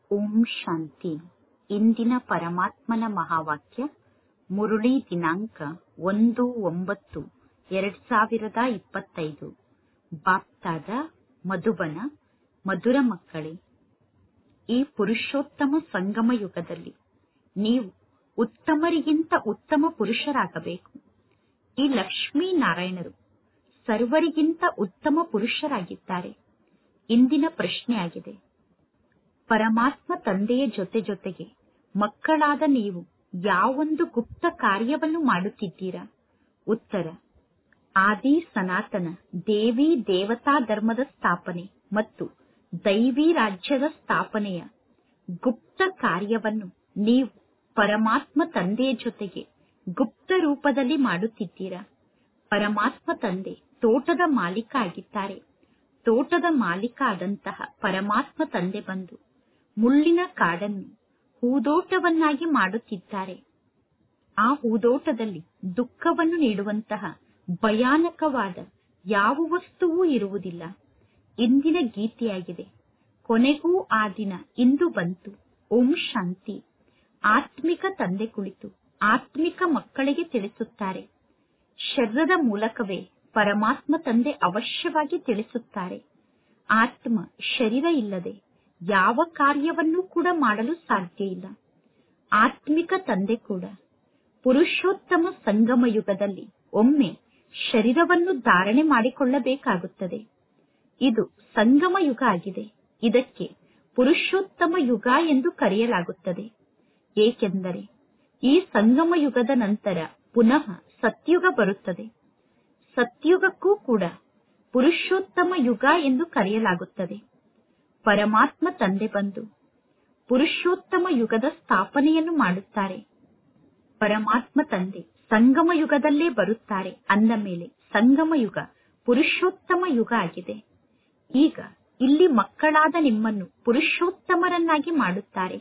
ಓಂ ಶಾಂತಿ ಇಂದಿನ ಪರಮಾತ್ಮನ ಮಹಾವಾಕ್ಯ ಮುರುಳಿ ದಿನಾಂಕ ಒಂದು ಒಂಬತ್ತು ಎರಡ್ ಸಾವಿರದ ಇಪ್ಪತ್ತೈದು ಬಾಪ್ತಾದ ಮಧುಬನ ಮಧುರ ಮಕ್ಕಳೇ ಈ ಪುರುಷೋತ್ತಮ ಸಂಗಮ ಯುಗದಲ್ಲಿ ನೀವು ಉತ್ತಮರಿಗಿಂತ ಉತ್ತಮ ಪುರುಷರಾಗಬೇಕು ಈ ಲಕ್ಷ್ಮೀ ನಾರಾಯಣರು ಸರ್ವರಿಗಿಂತ ಉತ್ತಮ ಪುರುಷರಾಗಿದ್ದಾರೆ ಇಂದಿನ ಪ್ರಶ್ನೆಯಾಗಿದೆ ಪರಮಾತ್ಮ ತಂದೆಯ ಜೊತೆ ಜೊತೆಗೆ ಮಕ್ಕಳಾದ ನೀವು ಯಾವೊಂದು ಗುಪ್ತ ಕಾರ್ಯವನ್ನು ಮಾಡುತ್ತಿದ್ದೀರಾ ಉತ್ತರ ಆದಿ ಸನಾತನ ದೇವಿ ದೇವತಾ ಧರ್ಮದ ಸ್ಥಾಪನೆ ಮತ್ತು ದೈವಿ ರಾಜ್ಯದ ಸ್ಥಾಪನೆಯ ಗುಪ್ತ ಕಾರ್ಯವನ್ನು ನೀವು ಪರಮಾತ್ಮ ತಂದೆಯ ಜೊತೆಗೆ ಗುಪ್ತ ರೂಪದಲ್ಲಿ ಮಾಡುತ್ತಿದ್ದೀರಾ ಪರಮಾತ್ಮ ತಂದೆ ತೋಟದ ಮಾಲೀಕ ಆಗಿದ್ದಾರೆ ತೋಟದ ಮಾಲೀಕ ಆದಂತಹ ಪರಮಾತ್ಮ ತಂದೆ ಬಂದು ಮುಳ್ಳಿನ ಕಾಡನ್ನು ಹೂದೋಟವನ್ನಾಗಿ ಮಾಡುತ್ತಿದ್ದಾರೆ ಆ ಹೂದೋಟದಲ್ಲಿ ದುಃಖವನ್ನು ನೀಡುವಂತಹ ಭಯಾನಕವಾದ ಯಾವ ವಸ್ತುವೂ ಇರುವುದಿಲ್ಲ ಇಂದಿನ ಗೀತೆಯಾಗಿದೆ ಕೊನೆಗೂ ಆ ದಿನ ಇಂದು ಬಂತು ಓಂ ಶಾಂತಿ ಆತ್ಮಿಕ ತಂದೆ ಕುಳಿತು ಆತ್ಮಿಕ ಮಕ್ಕಳಿಗೆ ತಿಳಿಸುತ್ತಾರೆ ಶರೀರದ ಮೂಲಕವೇ ಪರಮಾತ್ಮ ತಂದೆ ಅವಶ್ಯವಾಗಿ ತಿಳಿಸುತ್ತಾರೆ ಆತ್ಮ ಶರೀರ ಇಲ್ಲದೆ ಯಾವ ಕಾರ್ಯವನ್ನೂ ಕೂಡ ಮಾಡಲು ಸಾಧ್ಯ ಇಲ್ಲ ಆತ್ಮಿಕ ತಂದೆ ಕೂಡ ಪುರುಷೋತ್ತಮ ಸಂಗಮ ಯುಗದಲ್ಲಿ ಒಮ್ಮೆ ಶರೀರವನ್ನು ಧಾರಣೆ ಮಾಡಿಕೊಳ್ಳಬೇಕಾಗುತ್ತದೆ ಇದು ಸಂಗಮ ಯುಗ ಆಗಿದೆ ಇದಕ್ಕೆ ಪುರುಷೋತ್ತಮ ಯುಗ ಎಂದು ಕರೆಯಲಾಗುತ್ತದೆ ಏಕೆಂದರೆ ಈ ಸಂಗಮ ಯುಗದ ನಂತರ ಪುನಃ ಸತ್ಯುಗ ಬರುತ್ತದೆ ಸತ್ಯುಗಕ್ಕೂ ಕೂಡ ಪುರುಷೋತ್ತಮ ಯುಗ ಎಂದು ಕರೆಯಲಾಗುತ್ತದೆ ಪರಮಾತ್ಮ ತಂದೆ ಬಂದು ಪುರುಷೋತ್ತಮ ಯುಗದ ಸ್ಥಾಪನೆಯನ್ನು ಮಾಡುತ್ತಾರೆ ಪರಮಾತ್ಮ ತಂದೆ ಸಂಗಮ ಯುಗದಲ್ಲೇ ಬರುತ್ತಾರೆ ಅಂದ ಮೇಲೆ ಸಂಗಮ ಯುಗ ಪುರುಷೋತ್ತಮ ಯುಗ ಆಗಿದೆ ಈಗ ಇಲ್ಲಿ ಮಕ್ಕಳಾದ ನಿಮ್ಮನ್ನು ಪುರುಷೋತ್ತಮರನ್ನಾಗಿ ಮಾಡುತ್ತಾರೆ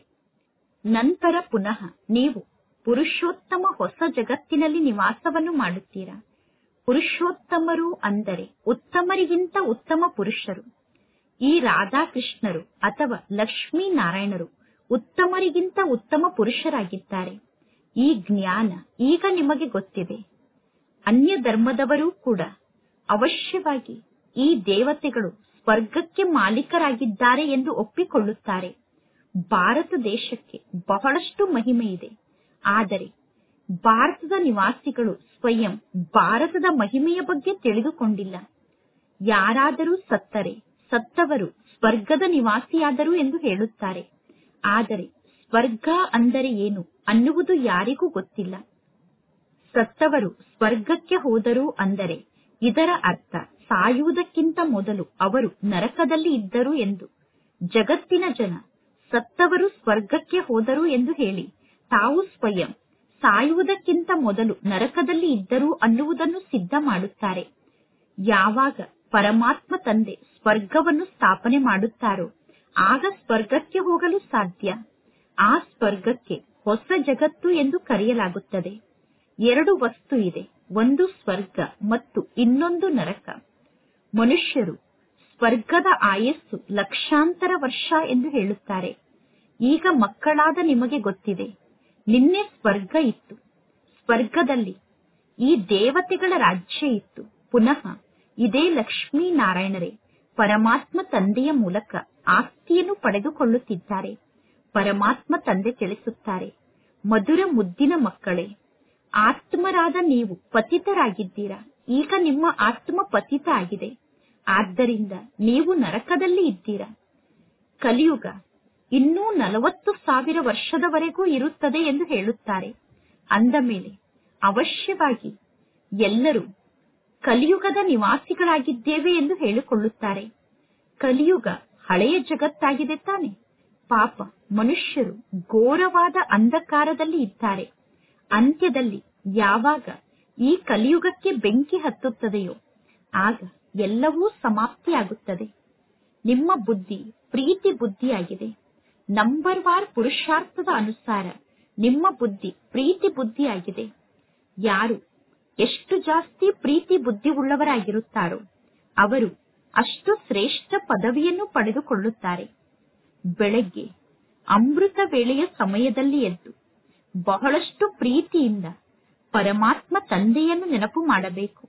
ನಂತರ ಪುನಃ ನೀವು ಪುರುಷೋತ್ತಮ ಹೊಸ ಜಗತ್ತಿನಲ್ಲಿ ನಿವಾಸವನ್ನು ಮಾಡುತ್ತೀರಾ ಪುರುಷೋತ್ತಮರು ಅಂದರೆ ಉತ್ತಮರಿಗಿಂತ ಉತ್ತಮ ಪುರುಷರು ಈ ರಾಧಾಕೃಷ್ಣರು ಅಥವಾ ಲಕ್ಷ್ಮೀ ನಾರಾಯಣರು ಉತ್ತಮರಿಗಿಂತ ಉತ್ತಮ ಪುರುಷರಾಗಿದ್ದಾರೆ ಈ ಜ್ಞಾನ ಈಗ ನಿಮಗೆ ಗೊತ್ತಿದೆ ಅನ್ಯ ಧರ್ಮದವರೂ ಕೂಡ ಅವಶ್ಯವಾಗಿ ಈ ದೇವತೆಗಳು ಸ್ವರ್ಗಕ್ಕೆ ಮಾಲೀಕರಾಗಿದ್ದಾರೆ ಎಂದು ಒಪ್ಪಿಕೊಳ್ಳುತ್ತಾರೆ ಭಾರತ ದೇಶಕ್ಕೆ ಬಹಳಷ್ಟು ಮಹಿಮೆ ಇದೆ ಆದರೆ ಭಾರತದ ನಿವಾಸಿಗಳು ಸ್ವಯಂ ಭಾರತದ ಮಹಿಮೆಯ ಬಗ್ಗೆ ತಿಳಿದುಕೊಂಡಿಲ್ಲ ಯಾರಾದರೂ ಸತ್ತರೆ ಸತ್ತವರು ಸ್ವರ್ಗದ ನಿವಾಸಿಯಾದರು ಎಂದು ಹೇಳುತ್ತಾರೆ ಆದರೆ ಸ್ವರ್ಗ ಅಂದರೆ ಏನು ಅನ್ನುವುದು ಯಾರಿಗೂ ಗೊತ್ತಿಲ್ಲ ಸತ್ತವರು ಸ್ವರ್ಗಕ್ಕೆ ಹೋದರು ಅಂದರೆ ಇದರ ಅರ್ಥ ಸಾಯುವುದಕ್ಕಿಂತ ಮೊದಲು ಅವರು ನರಕದಲ್ಲಿ ಇದ್ದರು ಎಂದು ಜಗತ್ತಿನ ಜನ ಸತ್ತವರು ಸ್ವರ್ಗಕ್ಕೆ ಹೋದರು ಎಂದು ಹೇಳಿ ತಾವು ಸ್ವಯಂ ಸಾಯುವುದಕ್ಕಿಂತ ಮೊದಲು ನರಕದಲ್ಲಿ ಇದ್ದರು ಅನ್ನುವುದನ್ನು ಸಿದ್ಧ ಮಾಡುತ್ತಾರೆ ಯಾವಾಗ ಪರಮಾತ್ಮ ತಂದೆ ಸ್ವರ್ಗವನ್ನು ಸ್ಥಾಪನೆ ಮಾಡುತ್ತಾರೋ ಆಗ ಸ್ವರ್ಗಕ್ಕೆ ಹೋಗಲು ಸಾಧ್ಯ ಆ ಸ್ವರ್ಗಕ್ಕೆ ಹೊಸ ಜಗತ್ತು ಎಂದು ಕರೆಯಲಾಗುತ್ತದೆ ಎರಡು ವಸ್ತು ಇದೆ ಒಂದು ಸ್ವರ್ಗ ಮತ್ತು ಇನ್ನೊಂದು ನರಕ ಮನುಷ್ಯರು ಸ್ವರ್ಗದ ಆಯಸ್ಸು ಲಕ್ಷಾಂತರ ವರ್ಷ ಎಂದು ಹೇಳುತ್ತಾರೆ ಈಗ ಮಕ್ಕಳಾದ ನಿಮಗೆ ಗೊತ್ತಿದೆ ನಿನ್ನೆ ಸ್ವರ್ಗ ಇತ್ತು ಸ್ವರ್ಗದಲ್ಲಿ ಈ ದೇವತೆಗಳ ರಾಜ್ಯ ಇತ್ತು ಪುನಃ ಇದೇ ಲಕ್ಷ್ಮೀ ನಾರಾಯಣರೇ ಪರಮಾತ್ಮ ತಂದೆಯ ಮೂಲಕ ಆಸ್ತಿಯನ್ನು ಪಡೆದುಕೊಳ್ಳುತ್ತಿದ್ದಾರೆ ಪರಮಾತ್ಮ ತಂದೆ ತಿಳಿಸುತ್ತಾರೆ ಮಧುರ ಮುದ್ದಿನ ಮಕ್ಕಳೇ ಆತ್ಮರಾದ ನೀವು ಪತಿತರಾಗಿದ್ದೀರಾ ಈಗ ನಿಮ್ಮ ಆತ್ಮ ಪತಿತ ಆಗಿದೆ ಆದ್ದರಿಂದ ನೀವು ನರಕದಲ್ಲಿ ಇದ್ದೀರಾ ಕಲಿಯುಗ ಇನ್ನೂ ನಲವತ್ತು ಸಾವಿರ ವರ್ಷದವರೆಗೂ ಇರುತ್ತದೆ ಎಂದು ಹೇಳುತ್ತಾರೆ ಅಂದ ಮೇಲೆ ಅವಶ್ಯವಾಗಿ ಎಲ್ಲರೂ ಕಲಿಯುಗದ ನಿವಾಸಿಗಳಾಗಿದ್ದೇವೆ ಎಂದು ಹೇಳಿಕೊಳ್ಳುತ್ತಾರೆ ಕಲಿಯುಗ ಹಳೆಯ ಜಗತ್ತಾಗಿದೆ ತಾನೆ ಪಾಪ ಮನುಷ್ಯರು ಘೋರವಾದ ಅಂಧಕಾರದಲ್ಲಿ ಇದ್ದಾರೆ ಅಂತ್ಯದಲ್ಲಿ ಯಾವಾಗ ಈ ಕಲಿಯುಗಕ್ಕೆ ಬೆಂಕಿ ಹತ್ತುತ್ತದೆಯೋ ಆಗ ಎಲ್ಲವೂ ಸಮಾಪ್ತಿಯಾಗುತ್ತದೆ ನಿಮ್ಮ ಬುದ್ಧಿ ಪ್ರೀತಿ ಬುದ್ಧಿಯಾಗಿದೆ ನಂಬರ್ ವಾರ್ ಪುರುಷಾರ್ಥದ ಅನುಸಾರ ನಿಮ್ಮ ಬುದ್ಧಿ ಪ್ರೀತಿ ಬುದ್ಧಿಯಾಗಿದೆ ಯಾರು ಎಷ್ಟು ಜಾಸ್ತಿ ಪ್ರೀತಿ ಬುದ್ಧಿ ಉಳ್ಳವರಾಗಿರುತ್ತಾರೋ ಅವರು ಅಷ್ಟು ಶ್ರೇಷ್ಠ ಪದವಿಯನ್ನು ಪಡೆದುಕೊಳ್ಳುತ್ತಾರೆ ಬೆಳಗ್ಗೆ ಅಮೃತ ವೇಳೆಯ ಸಮಯದಲ್ಲಿ ಎದ್ದು ಬಹಳಷ್ಟು ಪ್ರೀತಿಯಿಂದ ಪರಮಾತ್ಮ ತಂದೆಯನ್ನು ನೆನಪು ಮಾಡಬೇಕು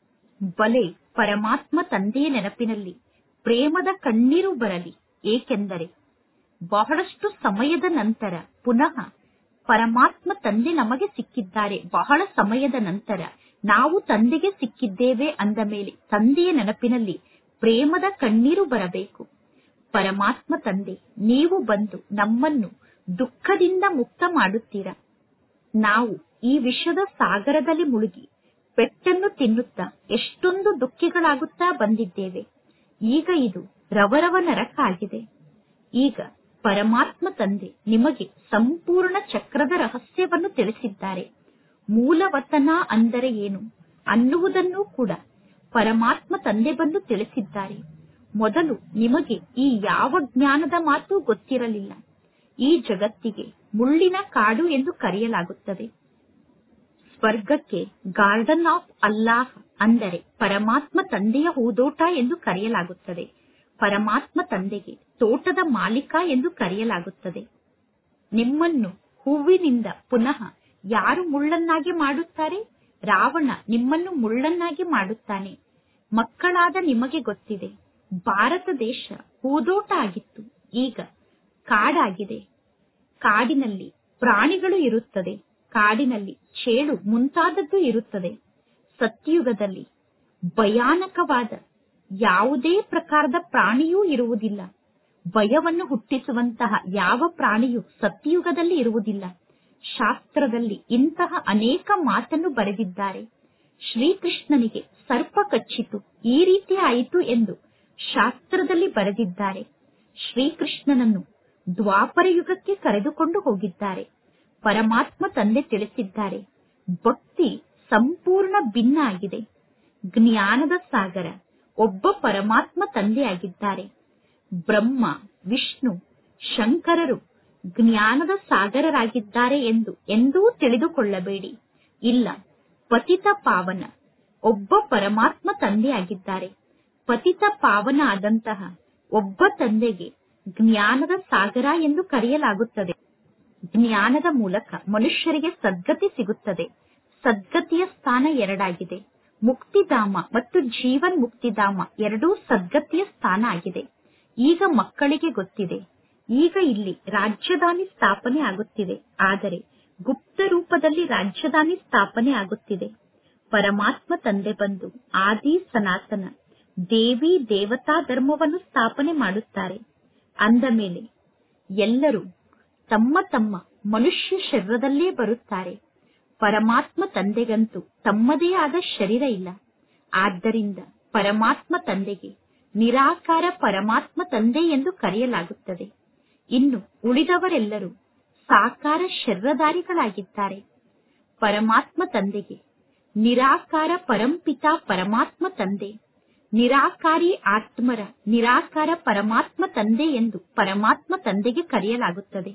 ಬಲೆ ಪರಮಾತ್ಮ ತಂದೆಯ ನೆನಪಿನಲ್ಲಿ ಪ್ರೇಮದ ಕಣ್ಣೀರು ಬರಲಿ ಏಕೆಂದರೆ ಬಹಳಷ್ಟು ಸಮಯದ ನಂತರ ಪುನಃ ಪರಮಾತ್ಮ ತಂದೆ ನಮಗೆ ಸಿಕ್ಕಿದ್ದಾರೆ ಬಹಳ ಸಮಯದ ನಂತರ ನಾವು ತಂದೆಗೆ ಸಿಕ್ಕಿದ್ದೇವೆ ಅಂದ ಮೇಲೆ ತಂದೆಯ ನೆನಪಿನಲ್ಲಿ ಪ್ರೇಮದ ಕಣ್ಣೀರು ಬರಬೇಕು ಪರಮಾತ್ಮ ತಂದೆ ನೀವು ಬಂದು ನಮ್ಮನ್ನು ದುಃಖದಿಂದ ಮುಕ್ತ ಮಾಡುತ್ತೀರಾ ನಾವು ಈ ವಿಷದ ಸಾಗರದಲ್ಲಿ ಮುಳುಗಿ ಪೆಟ್ಟನ್ನು ತಿನ್ನುತ್ತಾ ಎಷ್ಟೊಂದು ದುಃಖಿಗಳಾಗುತ್ತಾ ಬಂದಿದ್ದೇವೆ ಈಗ ಇದು ರವರವ ನರಕ ಆಗಿದೆ ಈಗ ಪರಮಾತ್ಮ ತಂದೆ ನಿಮಗೆ ಸಂಪೂರ್ಣ ಚಕ್ರದ ರಹಸ್ಯವನ್ನು ತಿಳಿಸಿದ್ದಾರೆ ಮೂಲವತನ ಅಂದರೆ ಏನು ಅನ್ನುವುದನ್ನು ಕೂಡ ಪರಮಾತ್ಮ ತಂದೆ ಬಂದು ತಿಳಿಸಿದ್ದಾರೆ ಮೊದಲು ನಿಮಗೆ ಈ ಯಾವ ಜ್ಞಾನದ ಮಾತು ಗೊತ್ತಿರಲಿಲ್ಲ ಈ ಜಗತ್ತಿಗೆ ಮುಳ್ಳಿನ ಕಾಡು ಎಂದು ಕರೆಯಲಾಗುತ್ತದೆ ಸ್ವರ್ಗಕ್ಕೆ ಗಾರ್ಡನ್ ಆಫ್ ಅಲ್ಲಾಹ್ ಅಂದರೆ ಪರಮಾತ್ಮ ತಂದೆಯ ಹೂದೋಟ ಎಂದು ಕರೆಯಲಾಗುತ್ತದೆ ಪರಮಾತ್ಮ ತಂದೆಗೆ ತೋಟದ ಮಾಲೀಕ ಎಂದು ಕರೆಯಲಾಗುತ್ತದೆ ನಿಮ್ಮನ್ನು ಹೂವಿನಿಂದ ಪುನಃ ಯಾರು ಮುಳ್ಳನ್ನಾಗಿ ಮಾಡುತ್ತಾರೆ ರಾವಣ ನಿಮ್ಮನ್ನು ಮುಳ್ಳನ್ನಾಗಿ ಮಾಡುತ್ತಾನೆ ಮಕ್ಕಳಾದ ನಿಮಗೆ ಗೊತ್ತಿದೆ ಭಾರತ ದೇಶ ಹೂದೋಟ ಆಗಿತ್ತು ಈಗ ಕಾಡಾಗಿದೆ ಕಾಡಿನಲ್ಲಿ ಪ್ರಾಣಿಗಳು ಇರುತ್ತದೆ ಕಾಡಿನಲ್ಲಿ ಚೇಳು ಮುಂತಾದದ್ದು ಇರುತ್ತದೆ ಸತ್ಯುಗದಲ್ಲಿ ಭಯಾನಕವಾದ ಯಾವುದೇ ಪ್ರಕಾರದ ಪ್ರಾಣಿಯೂ ಇರುವುದಿಲ್ಲ ಭಯವನ್ನು ಹುಟ್ಟಿಸುವಂತಹ ಯಾವ ಪ್ರಾಣಿಯೂ ಸತ್ಯಯುಗದಲ್ಲಿ ಇರುವುದಿಲ್ಲ ಶಾಸ್ತ್ರದಲ್ಲಿ ಇಂತಹ ಅನೇಕ ಮಾತನ್ನು ಬರೆದಿದ್ದಾರೆ ಶ್ರೀಕೃಷ್ಣನಿಗೆ ಸರ್ಪ ಕಚ್ಚಿತು ಈ ರೀತಿ ಆಯಿತು ಎಂದು ಶಾಸ್ತ್ರದಲ್ಲಿ ಬರೆದಿದ್ದಾರೆ ಶ್ರೀಕೃಷ್ಣನನ್ನು ದ್ವಾಪರ ಯುಗಕ್ಕೆ ಕರೆದುಕೊಂಡು ಹೋಗಿದ್ದಾರೆ ಪರಮಾತ್ಮ ತಂದೆ ತಿಳಿಸಿದ್ದಾರೆ ಭಕ್ತಿ ಸಂಪೂರ್ಣ ಭಿನ್ನ ಆಗಿದೆ ಜ್ಞಾನದ ಸಾಗರ ಒಬ್ಬ ಪರಮಾತ್ಮ ತಂದೆಯಾಗಿದ್ದಾರೆ ಬ್ರಹ್ಮ ವಿಷ್ಣು ಶಂಕರರು ಜ್ಞಾನದ ಸಾಗರರಾಗಿದ್ದಾರೆ ಎಂದು ಎಂದೂ ತಿಳಿದುಕೊಳ್ಳಬೇಡಿ ಇಲ್ಲ ಪತಿತ ಪಾವನ ಒಬ್ಬ ಪರಮಾತ್ಮ ತಂದೆಯಾಗಿದ್ದಾರೆ ಪತಿತ ಪಾವನ ಆದಂತಹ ಒಬ್ಬ ತಂದೆಗೆ ಜ್ಞಾನದ ಸಾಗರ ಎಂದು ಕರೆಯಲಾಗುತ್ತದೆ ಜ್ಞಾನದ ಮೂಲಕ ಮನುಷ್ಯರಿಗೆ ಸದ್ಗತಿ ಸಿಗುತ್ತದೆ ಸದ್ಗತಿಯ ಸ್ಥಾನ ಎರಡಾಗಿದೆ ಮುಕ್ತಿಧಾಮ ಮತ್ತು ಜೀವನ್ ಮುಕ್ತಿಧಾಮ ಎರಡೂ ಸದ್ಗತಿಯ ಸ್ಥಾನ ಆಗಿದೆ ಈಗ ಮಕ್ಕಳಿಗೆ ಗೊತ್ತಿದೆ ಈಗ ಇಲ್ಲಿ ರಾಜ್ಯಧಾನಿ ಸ್ಥಾಪನೆ ಆಗುತ್ತಿದೆ ಆದರೆ ಗುಪ್ತ ರೂಪದಲ್ಲಿ ರಾಜ್ಯಧಾನಿ ಸ್ಥಾಪನೆ ಆಗುತ್ತಿದೆ ಪರಮಾತ್ಮ ತಂದೆ ಬಂದು ಆದಿ ಸನಾತನ ದೇವಿ ದೇವತಾ ಧರ್ಮವನ್ನು ಸ್ಥಾಪನೆ ಮಾಡುತ್ತಾರೆ ಅಂದ ಮೇಲೆ ಎಲ್ಲರೂ ತಮ್ಮ ತಮ್ಮ ಮನುಷ್ಯ ಶರೀರದಲ್ಲೇ ಬರುತ್ತಾರೆ ಪರಮಾತ್ಮ ತಂದೆಗಂತೂ ತಮ್ಮದೇ ಆದ ಶರೀರ ಇಲ್ಲ ಆದ್ದರಿಂದ ಪರಮಾತ್ಮ ತಂದೆಗೆ ನಿರಾಕಾರ ಪರಮಾತ್ಮ ತಂದೆ ಎಂದು ಕರೆಯಲಾಗುತ್ತದೆ ಇನ್ನು ಉಳಿದವರೆಲ್ಲರೂ ಸಾಕಾರ ಶರೀರಧಾರಿಗಳಾಗಿದ್ದಾರೆ ಪರಮಾತ್ಮ ತಂದೆಗೆ ನಿರಾಕಾರ ಪರಂಪಿತ ಪರಮಾತ್ಮ ತಂದೆ ನಿರಾಕಾರಿ ಆತ್ಮರ ನಿರಾಕಾರ ಪರಮಾತ್ಮ ತಂದೆ ಎಂದು ಪರಮಾತ್ಮ ತಂದೆಗೆ ಕರೆಯಲಾಗುತ್ತದೆ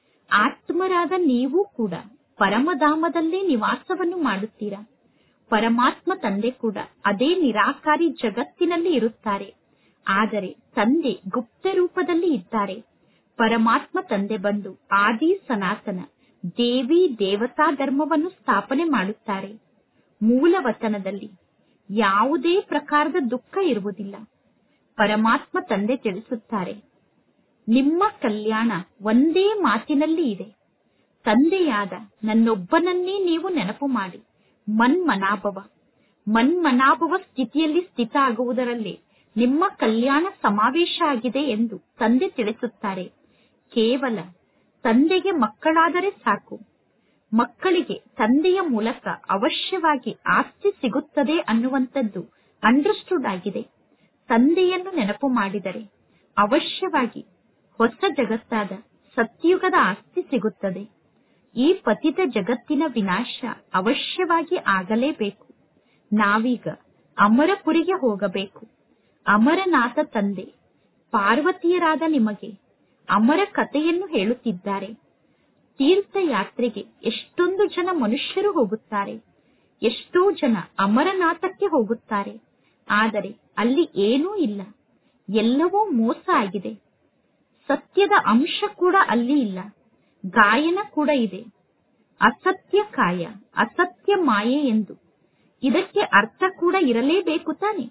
ಆತ್ಮರಾದ ನೀವು ಕೂಡ ಪರಮಧಾಮದಲ್ಲೇ ನಿವಾಸವನ್ನು ಮಾಡುತ್ತೀರಾ ಪರಮಾತ್ಮ ತಂದೆ ಕೂಡ ಅದೇ ನಿರಾಕಾರಿ ಜಗತ್ತಿನಲ್ಲಿ ಇರುತ್ತಾರೆ ಆದರೆ ತಂದೆ ಗುಪ್ತ ರೂಪದಲ್ಲಿ ಇದ್ದಾರೆ ಪರಮಾತ್ಮ ತಂದೆ ಬಂದು ಆದಿ ಸನಾತನ ದೇವಿ ದೇವತಾ ಧರ್ಮವನ್ನು ಸ್ಥಾಪನೆ ಮಾಡುತ್ತಾರೆ ಮೂಲವತನದಲ್ಲಿ ಯಾವುದೇ ಪ್ರಕಾರದ ದುಃಖ ಇರುವುದಿಲ್ಲ ಪರಮಾತ್ಮ ತಂದೆ ತಿಳಿಸುತ್ತಾರೆ ನಿಮ್ಮ ಕಲ್ಯಾಣ ಒಂದೇ ಮಾತಿನಲ್ಲಿ ಇದೆ ತಂದೆಯಾದ ನನ್ನೊಬ್ಬನನ್ನೇ ನೀವು ನೆನಪು ಮಾಡಿ ಮನ್ಮನಾಭವ ಮನ್ಮನಾಭವ ಸ್ಥಿತಿಯಲ್ಲಿ ಸ್ಥಿತ ಆಗುವುದರಲ್ಲಿ ನಿಮ್ಮ ಕಲ್ಯಾಣ ಸಮಾವೇಶ ಆಗಿದೆ ಎಂದು ತಂದೆ ತಿಳಿಸುತ್ತಾರೆ ಕೇವಲ ತಂದೆಗೆ ಮಕ್ಕಳಾದರೆ ಸಾಕು ಮಕ್ಕಳಿಗೆ ತಂದೆಯ ಮೂಲಕ ಅವಶ್ಯವಾಗಿ ಆಸ್ತಿ ಸಿಗುತ್ತದೆ ಅನ್ನುವಂಥದ್ದು ಅಂಡರ್ಸ್ಟುಡ್ ಆಗಿದೆ ತಂದೆಯನ್ನು ನೆನಪು ಮಾಡಿದರೆ ಅವಶ್ಯವಾಗಿ ಹೊಸ ಜಗತ್ತಾದ ಸತ್ಯುಗದ ಆಸ್ತಿ ಸಿಗುತ್ತದೆ ಈ ಪತಿತ ಜಗತ್ತಿನ ವಿನಾಶ ಅವಶ್ಯವಾಗಿ ಆಗಲೇಬೇಕು ನಾವೀಗ ಅಮರಪುರಿಗೆ ಹೋಗಬೇಕು ಅಮರನಾಥ ತಂದೆ ಪಾರ್ವತಿಯರಾದ ನಿಮಗೆ ಅಮರ ಕಥೆಯನ್ನು ಹೇಳುತ್ತಿದ್ದಾರೆ ತೀರ್ಥಯಾತ್ರೆಗೆ ಎಷ್ಟೊಂದು ಜನ ಮನುಷ್ಯರು ಹೋಗುತ್ತಾರೆ ಎಷ್ಟೋ ಜನ ಅಮರನಾಥಕ್ಕೆ ಹೋಗುತ್ತಾರೆ ಆದರೆ ಅಲ್ಲಿ ಏನೂ ಇಲ್ಲ ಎಲ್ಲವೂ ಮೋಸ ಆಗಿದೆ ಸತ್ಯದ ಅಂಶ ಕೂಡ ಅಲ್ಲಿ ಇಲ್ಲ ಗಾಯನ ಕೂಡ ಇದೆ ಅಸತ್ಯ ಕಾಯ ಅಸತ್ಯ ಮಾಯೆ ಎಂದು ಇದಕ್ಕೆ ಅರ್ಥ ಕೂಡ ಇರಲೇಬೇಕು ತಾನೆ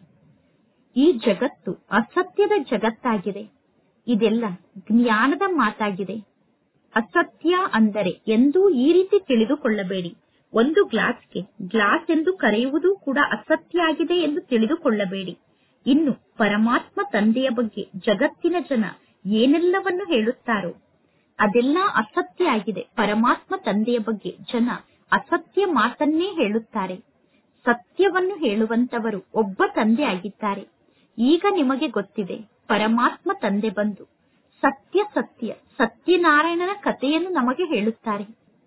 ಈ ಜಗತ್ತು ಅಸತ್ಯದ ಜಗತ್ತಾಗಿದೆ ಇದೆಲ್ಲ ಜ್ಞಾನದ ಮಾತಾಗಿದೆ ಅಸತ್ಯ ಅಂದರೆ ಎಂದೂ ಈ ರೀತಿ ತಿಳಿದುಕೊಳ್ಳಬೇಡಿ ಒಂದು ಗ್ಲಾಸ್ಗೆ ಗ್ಲಾಸ್ ಎಂದು ಕರೆಯುವುದು ಕೂಡ ಅಸತ್ಯ ಆಗಿದೆ ಎಂದು ತಿಳಿದುಕೊಳ್ಳಬೇಡಿ ಇನ್ನು ಪರಮಾತ್ಮ ತಂದೆಯ ಬಗ್ಗೆ ಜಗತ್ತಿನ ಜನ ಏನೆಲ್ಲವನ್ನು ಹೇಳುತ್ತಾರೋ ಅದೆಲ್ಲ ಅಸತ್ಯ ಆಗಿದೆ ಪರಮಾತ್ಮ ತಂದೆಯ ಬಗ್ಗೆ ಜನ ಅಸತ್ಯ ಮಾತನ್ನೇ ಹೇಳುತ್ತಾರೆ ಸತ್ಯವನ್ನು ಹೇಳುವಂತವರು ಒಬ್ಬ ತಂದೆ ಆಗಿದ್ದಾರೆ ಈಗ ನಿಮಗೆ ಗೊತ್ತಿದೆ ಪರಮಾತ್ಮ ತಂದೆ ಬಂದು ಸತ್ಯ ಸತ್ಯ ಸತ್ಯನಾರಾಯಣನ ಕಥೆಯನ್ನು ನಮಗೆ ಹೇಳುತ್ತಾರೆ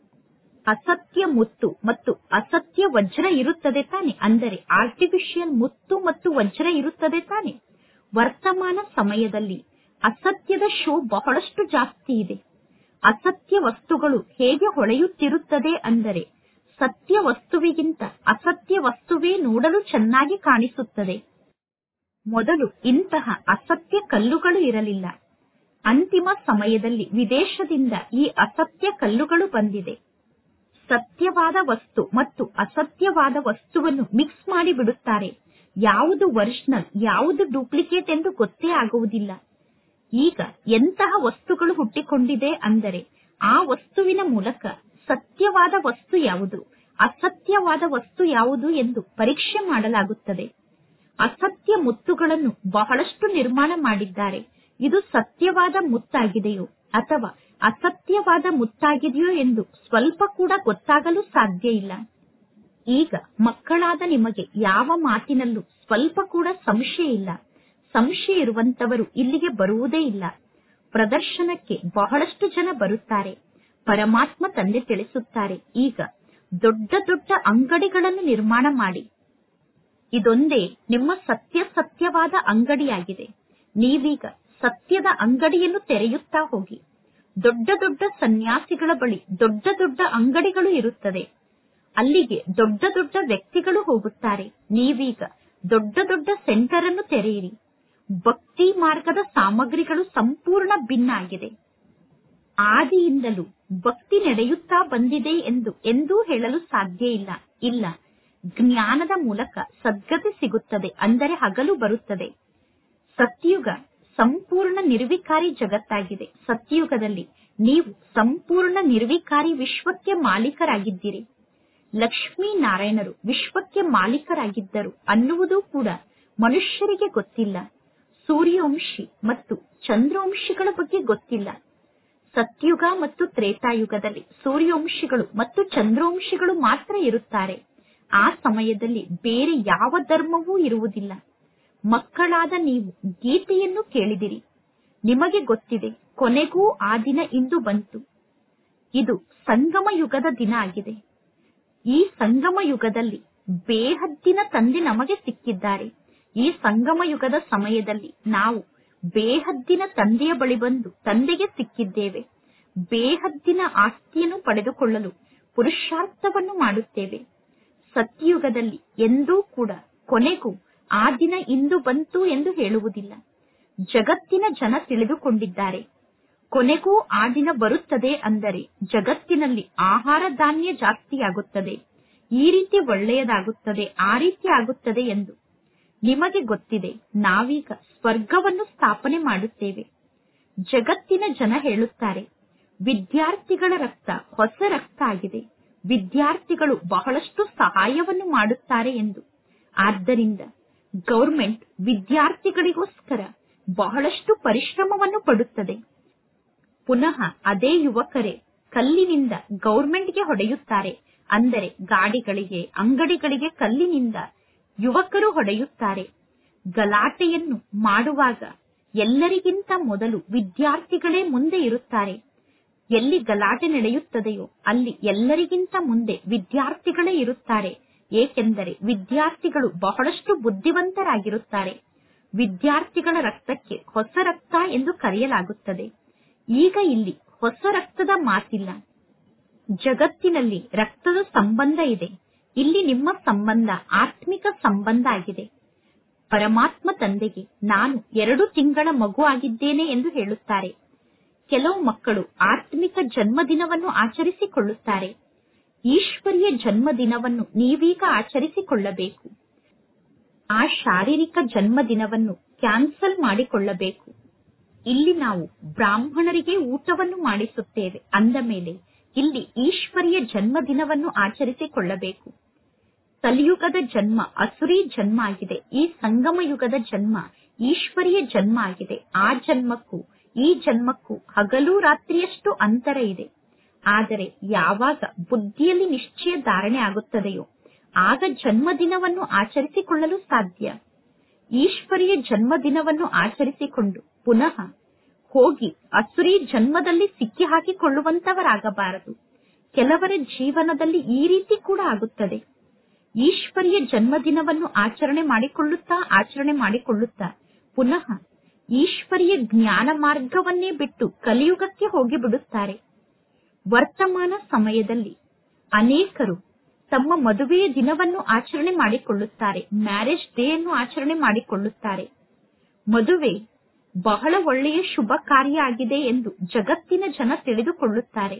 ಅಸತ್ಯ ಮುತ್ತು ಮತ್ತು ಅಸತ್ಯ ವಜ್ರ ಇರುತ್ತದೆ ತಾನೆ ಅಂದರೆ ಆರ್ಟಿಫಿಷಿಯಲ್ ಮುತ್ತು ಮತ್ತು ವಜ್ರ ಇರುತ್ತದೆ ತಾನೆ ವರ್ತಮಾನ ಸಮಯದಲ್ಲಿ ಅಸತ್ಯದ ಶೋ ಬಹಳಷ್ಟು ಜಾಸ್ತಿ ಇದೆ ಅಸತ್ಯ ವಸ್ತುಗಳು ಹೇಗೆ ಹೊಳೆಯುತ್ತಿರುತ್ತದೆ ಅಂದರೆ ಸತ್ಯ ವಸ್ತುವಿಗಿಂತ ಅಸತ್ಯ ವಸ್ತುವೇ ನೋಡಲು ಚೆನ್ನಾಗಿ ಕಾಣಿಸುತ್ತದೆ ಮೊದಲು ಇಂತಹ ಅಸತ್ಯ ಕಲ್ಲುಗಳು ಇರಲಿಲ್ಲ ಅಂತಿಮ ಸಮಯದಲ್ಲಿ ವಿದೇಶದಿಂದ ಈ ಅಸತ್ಯ ಕಲ್ಲುಗಳು ಬಂದಿದೆ ಸತ್ಯವಾದ ವಸ್ತು ಮತ್ತು ಅಸತ್ಯವಾದ ವಸ್ತುವನ್ನು ಮಿಕ್ಸ್ ಮಾಡಿ ಬಿಡುತ್ತಾರೆ ಯಾವುದು ಒರಿಜಿನಲ್ ಯಾವುದು ಡೂಪ್ಲಿಕೇಟ್ ಎಂದು ಗೊತ್ತೇ ಆಗುವುದಿಲ್ಲ ಈಗ ಎಂತಹ ವಸ್ತುಗಳು ಹುಟ್ಟಿಕೊಂಡಿದೆ ಅಂದರೆ ಆ ವಸ್ತುವಿನ ಮೂಲಕ ಸತ್ಯವಾದ ವಸ್ತು ಯಾವುದು ಅಸತ್ಯವಾದ ವಸ್ತು ಯಾವುದು ಎಂದು ಪರೀಕ್ಷೆ ಮಾಡಲಾಗುತ್ತದೆ ಅಸತ್ಯ ಮುತ್ತುಗಳನ್ನು ಬಹಳಷ್ಟು ನಿರ್ಮಾಣ ಮಾಡಿದ್ದಾರೆ ಇದು ಸತ್ಯವಾದ ಮುತ್ತಾಗಿದೆಯೋ ಅಥವಾ ಅಸತ್ಯವಾದ ಮುತ್ತಾಗಿದೆಯೋ ಎಂದು ಸ್ವಲ್ಪ ಕೂಡ ಗೊತ್ತಾಗಲು ಸಾಧ್ಯ ಇಲ್ಲ ಈಗ ಮಕ್ಕಳಾದ ನಿಮಗೆ ಯಾವ ಮಾತಿನಲ್ಲೂ ಸ್ವಲ್ಪ ಕೂಡ ಸಂಶಯ ಇಲ್ಲ ಸಂಶಯ ಇರುವಂತವರು ಇಲ್ಲಿಗೆ ಬರುವುದೇ ಇಲ್ಲ ಪ್ರದರ್ಶನಕ್ಕೆ ಬಹಳಷ್ಟು ಜನ ಬರುತ್ತಾರೆ ಪರಮಾತ್ಮ ತಂದೆ ತಿಳಿಸುತ್ತಾರೆ ಈಗ ದೊಡ್ಡ ದೊಡ್ಡ ಅಂಗಡಿಗಳನ್ನು ನಿರ್ಮಾಣ ಮಾಡಿ ಇದೊಂದೇ ನಿಮ್ಮ ಸತ್ಯ ಸತ್ಯವಾದ ಅಂಗಡಿಯಾಗಿದೆ ನೀವೀಗ ಸತ್ಯದ ಅಂಗಡಿಯನ್ನು ತೆರೆಯುತ್ತಾ ಹೋಗಿ ದೊಡ್ಡ ದೊಡ್ಡ ಸನ್ಯಾಸಿಗಳ ಬಳಿ ದೊಡ್ಡ ದೊಡ್ಡ ಅಂಗಡಿಗಳು ಇರುತ್ತದೆ ಅಲ್ಲಿಗೆ ದೊಡ್ಡ ದೊಡ್ಡ ವ್ಯಕ್ತಿಗಳು ಹೋಗುತ್ತಾರೆ ನೀವೀಗ ದೊಡ್ಡ ದೊಡ್ಡ ಸೆಂಟರ್ ಅನ್ನು ತೆರೆಯಿರಿ ಭಕ್ತಿ ಮಾರ್ಗದ ಸಾಮಗ್ರಿಗಳು ಸಂಪೂರ್ಣ ಭಿನ್ನ ಆಗಿದೆ ಆದಿಯಿಂದಲೂ ಭಕ್ತಿ ನಡೆಯುತ್ತಾ ಬಂದಿದೆ ಎಂದು ಎಂದೂ ಹೇಳಲು ಸಾಧ್ಯ ಇಲ್ಲ ಇಲ್ಲ ಜ್ಞಾನದ ಮೂಲಕ ಸದ್ಗತಿ ಸಿಗುತ್ತದೆ ಅಂದರೆ ಹಗಲು ಬರುತ್ತದೆ ಸತ್ಯುಗ ಸಂಪೂರ್ಣ ನಿರ್ವಿಕಾರಿ ಜಗತ್ತಾಗಿದೆ ಸತ್ಯುಗದಲ್ಲಿ ನೀವು ಸಂಪೂರ್ಣ ನಿರ್ವಿಕಾರಿ ವಿಶ್ವಕ್ಕೆ ಮಾಲೀಕರಾಗಿದ್ದೀರಿ ಲಕ್ಷ್ಮೀ ನಾರಾಯಣರು ವಿಶ್ವಕ್ಕೆ ಮಾಲೀಕರಾಗಿದ್ದರು ಅನ್ನುವುದು ಕೂಡ ಮನುಷ್ಯರಿಗೆ ಗೊತ್ತಿಲ್ಲ ಸೂರ್ಯವಂಶಿ ಮತ್ತು ಚಂದ್ರವಂಶಿಗಳ ಬಗ್ಗೆ ಗೊತ್ತಿಲ್ಲ ಸತ್ಯುಗ ಮತ್ತು ತ್ರೇತಾಯುಗದಲ್ಲಿ ಸೂರ್ಯವಂಶಿಗಳು ಮತ್ತು ಚಂದ್ರವಂಶಿಗಳು ಮಾತ್ರ ಇರುತ್ತಾರೆ ಆ ಸಮಯದಲ್ಲಿ ಬೇರೆ ಯಾವ ಧರ್ಮವೂ ಇರುವುದಿಲ್ಲ ಮಕ್ಕಳಾದ ನೀವು ಗೀತೆಯನ್ನು ಕೇಳಿದಿರಿ ನಿಮಗೆ ಗೊತ್ತಿದೆ ಕೊನೆಗೂ ಆ ದಿನ ಇಂದು ಬಂತು ಇದು ಸಂಗಮ ಯುಗದ ದಿನ ಆಗಿದೆ ಈ ಸಂಗಮ ಯುಗದಲ್ಲಿ ಬೇಹದ್ದಿನ ತಂದೆ ನಮಗೆ ಸಿಕ್ಕಿದ್ದಾರೆ ಈ ಸಂಗಮ ಯುಗದ ಸಮಯದಲ್ಲಿ ನಾವು ಬೇಹದ್ದಿನ ತಂದೆಯ ಬಳಿ ಬಂದು ತಂದೆಗೆ ಸಿಕ್ಕಿದ್ದೇವೆ ಬೇಹದ್ದಿನ ಆಸ್ತಿಯನ್ನು ಪಡೆದುಕೊಳ್ಳಲು ಪುರುಷಾರ್ಥವನ್ನು ಮಾಡುತ್ತೇವೆ ಸತ್ಯಯುಗದಲ್ಲಿ ಎಂದೂ ಕೂಡ ಕೊನೆಗೂ ಆ ದಿನ ಇಂದು ಬಂತು ಎಂದು ಹೇಳುವುದಿಲ್ಲ ಜಗತ್ತಿನ ಜನ ತಿಳಿದುಕೊಂಡಿದ್ದಾರೆ ಕೊನೆಗೂ ಆ ದಿನ ಬರುತ್ತದೆ ಅಂದರೆ ಜಗತ್ತಿನಲ್ಲಿ ಆಹಾರ ಧಾನ್ಯ ಜಾಸ್ತಿಯಾಗುತ್ತದೆ ಈ ರೀತಿ ಒಳ್ಳೆಯದಾಗುತ್ತದೆ ಆ ರೀತಿ ಆಗುತ್ತದೆ ಎಂದು ನಿಮಗೆ ಗೊತ್ತಿದೆ ನಾವೀಗ ಸ್ವರ್ಗವನ್ನು ಸ್ಥಾಪನೆ ಮಾಡುತ್ತೇವೆ ಜಗತ್ತಿನ ಜನ ಹೇಳುತ್ತಾರೆ ವಿದ್ಯಾರ್ಥಿಗಳ ರಕ್ತ ಹೊಸ ರಕ್ತ ಆಗಿದೆ ವಿದ್ಯಾರ್ಥಿಗಳು ಬಹಳಷ್ಟು ಸಹಾಯವನ್ನು ಮಾಡುತ್ತಾರೆ ಎಂದು ಆದ್ದರಿಂದ ಗೌರ್ಮೆಂಟ್ ವಿದ್ಯಾರ್ಥಿಗಳಿಗೋಸ್ಕರ ಬಹಳಷ್ಟು ಪರಿಶ್ರಮವನ್ನು ಪಡುತ್ತದೆ ಪುನಃ ಅದೇ ಯುವಕರೇ ಕಲ್ಲಿನಿಂದ ಗೌರ್ಮೆಂಟ್ಗೆ ಹೊಡೆಯುತ್ತಾರೆ ಅಂದರೆ ಗಾಡಿಗಳಿಗೆ ಅಂಗಡಿಗಳಿಗೆ ಕಲ್ಲಿನಿಂದ ಯುವಕರು ಹೊಡೆಯುತ್ತಾರೆ ಗಲಾಟೆಯನ್ನು ಮಾಡುವಾಗ ಎಲ್ಲರಿಗಿಂತ ಮೊದಲು ವಿದ್ಯಾರ್ಥಿಗಳೇ ಮುಂದೆ ಇರುತ್ತಾರೆ ಎಲ್ಲಿ ಗಲಾಟೆ ನಡೆಯುತ್ತದೆಯೋ ಅಲ್ಲಿ ಎಲ್ಲರಿಗಿಂತ ಮುಂದೆ ವಿದ್ಯಾರ್ಥಿಗಳೇ ಇರುತ್ತಾರೆ ಏಕೆಂದರೆ ವಿದ್ಯಾರ್ಥಿಗಳು ಬಹಳಷ್ಟು ಬುದ್ಧಿವಂತರಾಗಿರುತ್ತಾರೆ ವಿದ್ಯಾರ್ಥಿಗಳ ರಕ್ತಕ್ಕೆ ಹೊಸ ರಕ್ತ ಎಂದು ಕರೆಯಲಾಗುತ್ತದೆ ಈಗ ಇಲ್ಲಿ ಹೊಸ ರಕ್ತದ ಮಾತಿಲ್ಲ ಜಗತ್ತಿನಲ್ಲಿ ರಕ್ತದ ಸಂಬಂಧ ಇದೆ ಇಲ್ಲಿ ನಿಮ್ಮ ಸಂಬಂಧ ಆತ್ಮಿಕ ಸಂಬಂಧ ಆಗಿದೆ ಪರಮಾತ್ಮ ತಂದೆಗೆ ನಾನು ಎರಡು ತಿಂಗಳ ಮಗು ಆಗಿದ್ದೇನೆ ಎಂದು ಹೇಳುತ್ತಾರೆ ಕೆಲವು ಮಕ್ಕಳು ಆತ್ಮಿಕ ಜನ್ಮದಿನವನ್ನು ಆಚರಿಸಿಕೊಳ್ಳುತ್ತಾರೆ ಈಶ್ವರಿಯ ಜನ್ಮದಿನವನ್ನು ನೀವೀಗ ಆಚರಿಸಿಕೊಳ್ಳಬೇಕು ಆ ಶಾರೀರಿಕ ಜನ್ಮದಿನವನ್ನು ಕ್ಯಾನ್ಸಲ್ ಮಾಡಿಕೊಳ್ಳಬೇಕು ಇಲ್ಲಿ ನಾವು ಬ್ರಾಹ್ಮಣರಿಗೆ ಊಟವನ್ನು ಮಾಡಿಸುತ್ತೇವೆ ಅಂದ ಮೇಲೆ ಇಲ್ಲಿ ಈಶ್ವರಿಯ ಜನ್ಮದಿನವನ್ನು ಆಚರಿಸಿಕೊಳ್ಳಬೇಕು ಕಲಿಯುಗದ ಜನ್ಮ ಅಸುರಿ ಜನ್ಮ ಆಗಿದೆ ಈ ಸಂಗಮ ಯುಗದ ಜನ್ಮ ಈಶ್ವರಿಯ ಜನ್ಮ ಆಗಿದೆ ಆ ಜನ್ಮಕ್ಕೂ ಈ ಜನ್ಮಕ್ಕೂ ಹಗಲು ರಾತ್ರಿಯಷ್ಟು ಅಂತರ ಇದೆ ಆದರೆ ಯಾವಾಗ ಬುದ್ಧಿಯಲ್ಲಿ ನಿಶ್ಚಯ ಧಾರಣೆ ಆಗುತ್ತದೆಯೋ ಆಗ ಜನ್ಮದಿನವನ್ನು ಆಚರಿಸಿಕೊಳ್ಳಲು ಸಾಧ್ಯ ಈಶ್ವರಿಯ ಜನ್ಮದಿನವನ್ನು ಆಚರಿಸಿಕೊಂಡು ಪುನಃ ಹೋಗಿ ಅಸುರಿ ಜನ್ಮದಲ್ಲಿ ಸಿಕ್ಕಿ ಹಾಕಿಕೊಳ್ಳುವಂತವರಾಗಬಾರದು ಕೆಲವರ ಜೀವನದಲ್ಲಿ ಈ ರೀತಿ ಕೂಡ ಆಗುತ್ತದೆ ಈಶ್ವರಿಯ ಜನ್ಮದಿನವನ್ನು ಆಚರಣೆ ಮಾಡಿಕೊಳ್ಳುತ್ತಾ ಆಚರಣೆ ಮಾಡಿಕೊಳ್ಳುತ್ತಾ ಪುನಃ ಈಶ್ವರಿಯ ಜ್ಞಾನ ಮಾರ್ಗವನ್ನೇ ಬಿಟ್ಟು ಕಲಿಯುಗಕ್ಕೆ ಹೋಗಿ ಬಿಡುತ್ತಾರೆ ವರ್ತಮಾನ ಸಮಯದಲ್ಲಿ ಅನೇಕರು ತಮ್ಮ ಮದುವೆಯ ದಿನವನ್ನು ಆಚರಣೆ ಮಾಡಿಕೊಳ್ಳುತ್ತಾರೆ ಮ್ಯಾರೇಜ್ ಡೇ ಅನ್ನು ಆಚರಣೆ ಮಾಡಿಕೊಳ್ಳುತ್ತಾರೆ ಮದುವೆ ಬಹಳ ಒಳ್ಳೆಯ ಶುಭ ಕಾರ್ಯ ಆಗಿದೆ ಎಂದು ಜಗತ್ತಿನ ಜನ ತಿಳಿದುಕೊಳ್ಳುತ್ತಾರೆ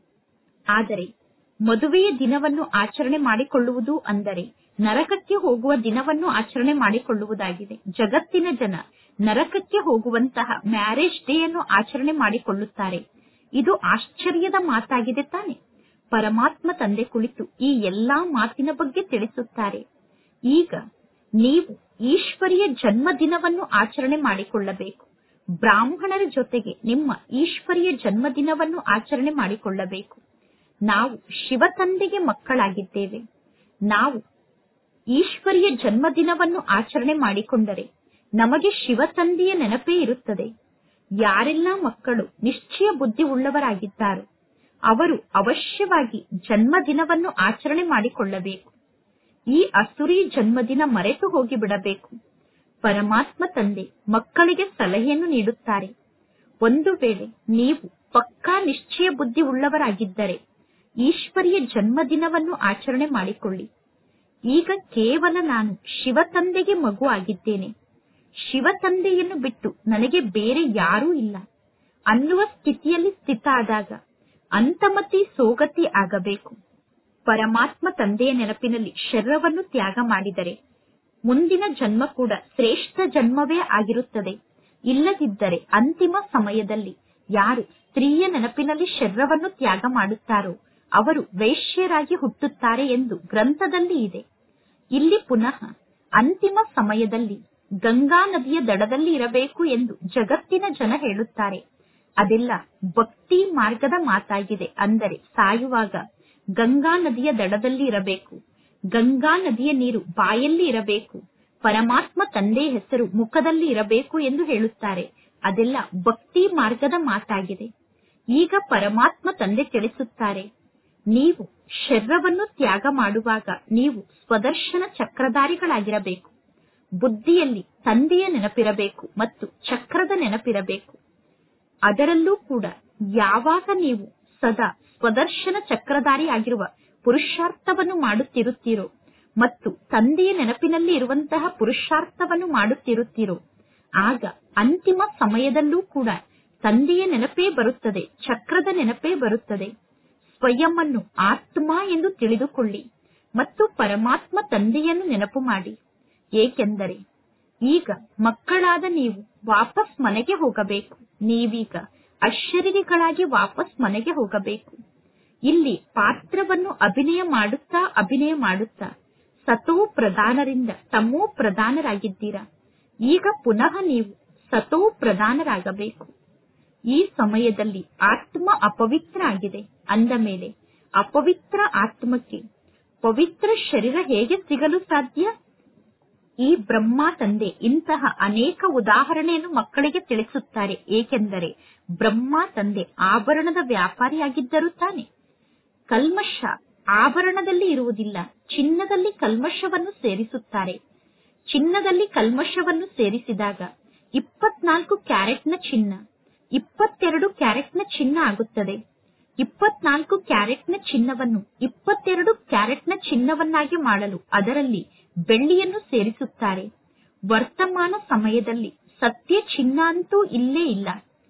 ಆದರೆ ಮದುವೆಯ ದಿನವನ್ನು ಆಚರಣೆ ಮಾಡಿಕೊಳ್ಳುವುದು ಅಂದರೆ ನರಕಕ್ಕೆ ಹೋಗುವ ದಿನವನ್ನು ಆಚರಣೆ ಮಾಡಿಕೊಳ್ಳುವುದಾಗಿದೆ ಜಗತ್ತಿನ ಜನ ನರಕಕ್ಕೆ ಹೋಗುವಂತಹ ಮ್ಯಾರೇಜ್ ಡೇ ಅನ್ನು ಆಚರಣೆ ಮಾಡಿಕೊಳ್ಳುತ್ತಾರೆ ಇದು ಆಶ್ಚರ್ಯದ ಮಾತಾಗಿದೆ ತಾನೆ ಪರಮಾತ್ಮ ತಂದೆ ಕುಳಿತು ಈ ಎಲ್ಲಾ ಮಾತಿನ ಬಗ್ಗೆ ತಿಳಿಸುತ್ತಾರೆ ಈಗ ನೀವು ಈಶ್ವರಿಯ ಜನ್ಮದಿನವನ್ನು ಆಚರಣೆ ಮಾಡಿಕೊಳ್ಳಬೇಕು ಬ್ರಾಹ್ಮಣರ ಜೊತೆಗೆ ನಿಮ್ಮ ಈಶ್ವರಿಯ ಜನ್ಮದಿನವನ್ನು ಆಚರಣೆ ಮಾಡಿಕೊಳ್ಳಬೇಕು ನಾವು ಶಿವ ತಂದೆಗೆ ಮಕ್ಕಳಾಗಿದ್ದೇವೆ ನಾವು ಈಶ್ವರಿಯ ಜನ್ಮದಿನವನ್ನು ಆಚರಣೆ ಮಾಡಿಕೊಂಡರೆ ನಮಗೆ ಶಿವ ತಂದೆಯ ನೆನಪೇ ಇರುತ್ತದೆ ಯಾರೆಲ್ಲ ಮಕ್ಕಳು ನಿಶ್ಚಯ ಬುದ್ಧಿ ಉಳ್ಳವರಾಗಿದ್ದಾರೋ ಅವರು ಅವಶ್ಯವಾಗಿ ಜನ್ಮದಿನವನ್ನು ಆಚರಣೆ ಮಾಡಿಕೊಳ್ಳಬೇಕು ಈ ಅಸುರಿ ಜನ್ಮದಿನ ಮರೆತು ಹೋಗಿ ಬಿಡಬೇಕು ಪರಮಾತ್ಮ ತಂದೆ ಮಕ್ಕಳಿಗೆ ಸಲಹೆಯನ್ನು ನೀಡುತ್ತಾರೆ ಒಂದು ವೇಳೆ ನೀವು ಪಕ್ಕಾ ನಿಶ್ಚಯ ಬುದ್ಧಿ ಉಳ್ಳವರಾಗಿದ್ದರೆ ಈಶ್ವರಿಯ ಜನ್ಮದಿನವನ್ನು ಆಚರಣೆ ಮಾಡಿಕೊಳ್ಳಿ ಈಗ ಕೇವಲ ನಾನು ಶಿವ ತಂದೆಗೆ ಮಗು ಆಗಿದ್ದೇನೆ ಶಿವ ತಂದೆಯನ್ನು ಬಿಟ್ಟು ನನಗೆ ಬೇರೆ ಯಾರೂ ಇಲ್ಲ ಅನ್ನುವ ಸ್ಥಿತಿಯಲ್ಲಿ ಸ್ಥಿತ ಆದಾಗ ಅಂತಮತಿ ಸೋಗತಿ ಆಗಬೇಕು ಪರಮಾತ್ಮ ತಂದೆಯ ನೆನಪಿನಲ್ಲಿ ಶರೀರವನ್ನು ತ್ಯಾಗ ಮಾಡಿದರೆ ಮುಂದಿನ ಜನ್ಮ ಕೂಡ ಶ್ರೇಷ್ಠ ಜನ್ಮವೇ ಆಗಿರುತ್ತದೆ ಇಲ್ಲದಿದ್ದರೆ ಅಂತಿಮ ಸಮಯದಲ್ಲಿ ಯಾರು ಸ್ತ್ರೀಯ ನೆನಪಿನಲ್ಲಿ ಶರೀರವನ್ನು ತ್ಯಾಗ ಮಾಡುತ್ತಾರೋ ಅವರು ವೈಶ್ಯರಾಗಿ ಹುಟ್ಟುತ್ತಾರೆ ಎಂದು ಗ್ರಂಥದಲ್ಲಿ ಇದೆ ಇಲ್ಲಿ ಪುನಃ ಅಂತಿಮ ಸಮಯದಲ್ಲಿ ಗಂಗಾ ನದಿಯ ದಡದಲ್ಲಿ ಇರಬೇಕು ಎಂದು ಜಗತ್ತಿನ ಜನ ಹೇಳುತ್ತಾರೆ ಅದೆಲ್ಲ ಭಕ್ತಿ ಮಾರ್ಗದ ಮಾತಾಗಿದೆ ಅಂದರೆ ಸಾಯುವಾಗ ಗಂಗಾ ನದಿಯ ದಡದಲ್ಲಿ ಇರಬೇಕು ಗಂಗಾ ನದಿಯ ನೀರು ಬಾಯಲ್ಲಿ ಇರಬೇಕು ಪರಮಾತ್ಮ ತಂದೆ ಹೆಸರು ಮುಖದಲ್ಲಿ ಇರಬೇಕು ಎಂದು ಹೇಳುತ್ತಾರೆ ಅದೆಲ್ಲ ಭಕ್ತಿ ಮಾರ್ಗದ ಮಾತಾಗಿದೆ ಈಗ ಪರಮಾತ್ಮ ತಂದೆ ತಿಳಿಸುತ್ತಾರೆ ನೀವು ಶರೀರವನ್ನು ತ್ಯಾಗ ಮಾಡುವಾಗ ನೀವು ಸ್ವದರ್ಶನ ಚಕ್ರಧಾರಿಗಳಾಗಿರಬೇಕು ಬುದ್ಧಿಯಲ್ಲಿ ತಂದೆಯ ನೆನಪಿರಬೇಕು ಮತ್ತು ಚಕ್ರದ ನೆನಪಿರಬೇಕು ಅದರಲ್ಲೂ ಕೂಡ ಯಾವಾಗ ನೀವು ಸದಾ ಸ್ವದರ್ಶನ ಚಕ್ರಧಾರಿ ಆಗಿರುವ ಪುರುಷಾರ್ಥವನ್ನು ಮಾಡುತ್ತಿರುತ್ತೀರೋ ಮತ್ತು ತಂದೆಯ ನೆನಪಿನಲ್ಲಿ ಇರುವಂತಹ ಪುರುಷಾರ್ಥವನ್ನು ಮಾಡುತ್ತಿರುತ್ತೀರೋ ಆಗ ಅಂತಿಮ ಸಮಯದಲ್ಲೂ ಕೂಡ ತಂದೆಯ ನೆನಪೇ ಬರುತ್ತದೆ ಚಕ್ರದ ನೆನಪೇ ಬರುತ್ತದೆ ಸ್ವಯಂ ಅನ್ನು ಆತ್ಮ ಎಂದು ತಿಳಿದುಕೊಳ್ಳಿ ಮತ್ತು ಪರಮಾತ್ಮ ತಂದೆಯನ್ನು ನೆನಪು ಮಾಡಿ ಏಕೆಂದರೆ ಈಗ ಮಕ್ಕಳಾದ ನೀವು ವಾಪಸ್ ಮನೆಗೆ ಹೋಗಬೇಕು ನೀವೀಗ ಅಶರೀರಿಗಳಾಗಿ ವಾಪಸ್ ಮನೆಗೆ ಹೋಗಬೇಕು ಇಲ್ಲಿ ಪಾತ್ರವನ್ನು ಅಭಿನಯ ಮಾಡುತ್ತಾ ಅಭಿನಯ ಮಾಡುತ್ತಾ ಸತೋ ಪ್ರಧಾನರಿಂದ ತಮೋ ಪ್ರಧಾನರಾಗಿದ್ದೀರಾ ಈಗ ಪುನಃ ನೀವು ಸತೋ ಪ್ರಧಾನರಾಗಬೇಕು ಈ ಸಮಯದಲ್ಲಿ ಆತ್ಮ ಅಪವಿತ್ರ ಆಗಿದೆ ಅಂದ ಮೇಲೆ ಅಪವಿತ್ರ ಆತ್ಮಕ್ಕೆ ಪವಿತ್ರ ಶರೀರ ಹೇಗೆ ಸಿಗಲು ಸಾಧ್ಯ ಈ ಬ್ರಹ್ಮ ತಂದೆ ಇಂತಹ ಅನೇಕ ಉದಾಹರಣೆಯನ್ನು ಮಕ್ಕಳಿಗೆ ತಿಳಿಸುತ್ತಾರೆ ಏಕೆಂದರೆ ಬ್ರಹ್ಮ ತಂದೆ ಆಭರಣದ ವ್ಯಾಪಾರಿಯಾಗಿದ್ದರು ತಾನೆ ಕಲ್ಮಶ ಆಭರಣದಲ್ಲಿ ಇರುವುದಿಲ್ಲ ಚಿನ್ನದಲ್ಲಿ ಕಲ್ಮಶವನ್ನು ಸೇರಿಸುತ್ತಾರೆ ಚಿನ್ನದಲ್ಲಿ ಕಲ್ಮಶವನ್ನು ಸೇರಿಸಿದಾಗ ಇಪ್ಪತ್ನಾಲ್ಕು ಕ್ಯಾರೆಟ್ನ ಚಿನ್ನ ಇಪ್ಪತ್ತೆರಡು ಕ್ಯಾರೆಟ್ನ ಚಿನ್ನ ಆಗುತ್ತದೆ ಇಪ್ಪತ್ನಾಲ್ಕು ಕ್ಯಾರೆಟ್ನ ಚಿನ್ನವನ್ನು ಇಪ್ಪತ್ತೆರಡು ಕ್ಯಾರೆಟ್ನ ಚಿನ್ನವನ್ನಾಗಿ ಮಾಡಲು ಅದರಲ್ಲಿ ಬೆಳ್ಳಿಯನ್ನು ಸೇರಿಸುತ್ತಾರೆ ವರ್ತಮಾನ ಸಮಯದಲ್ಲಿ ಸತ್ಯ ಚಿನ್ನ ಅಂತೂ ಇಲ್ಲೇ ಇಲ್ಲ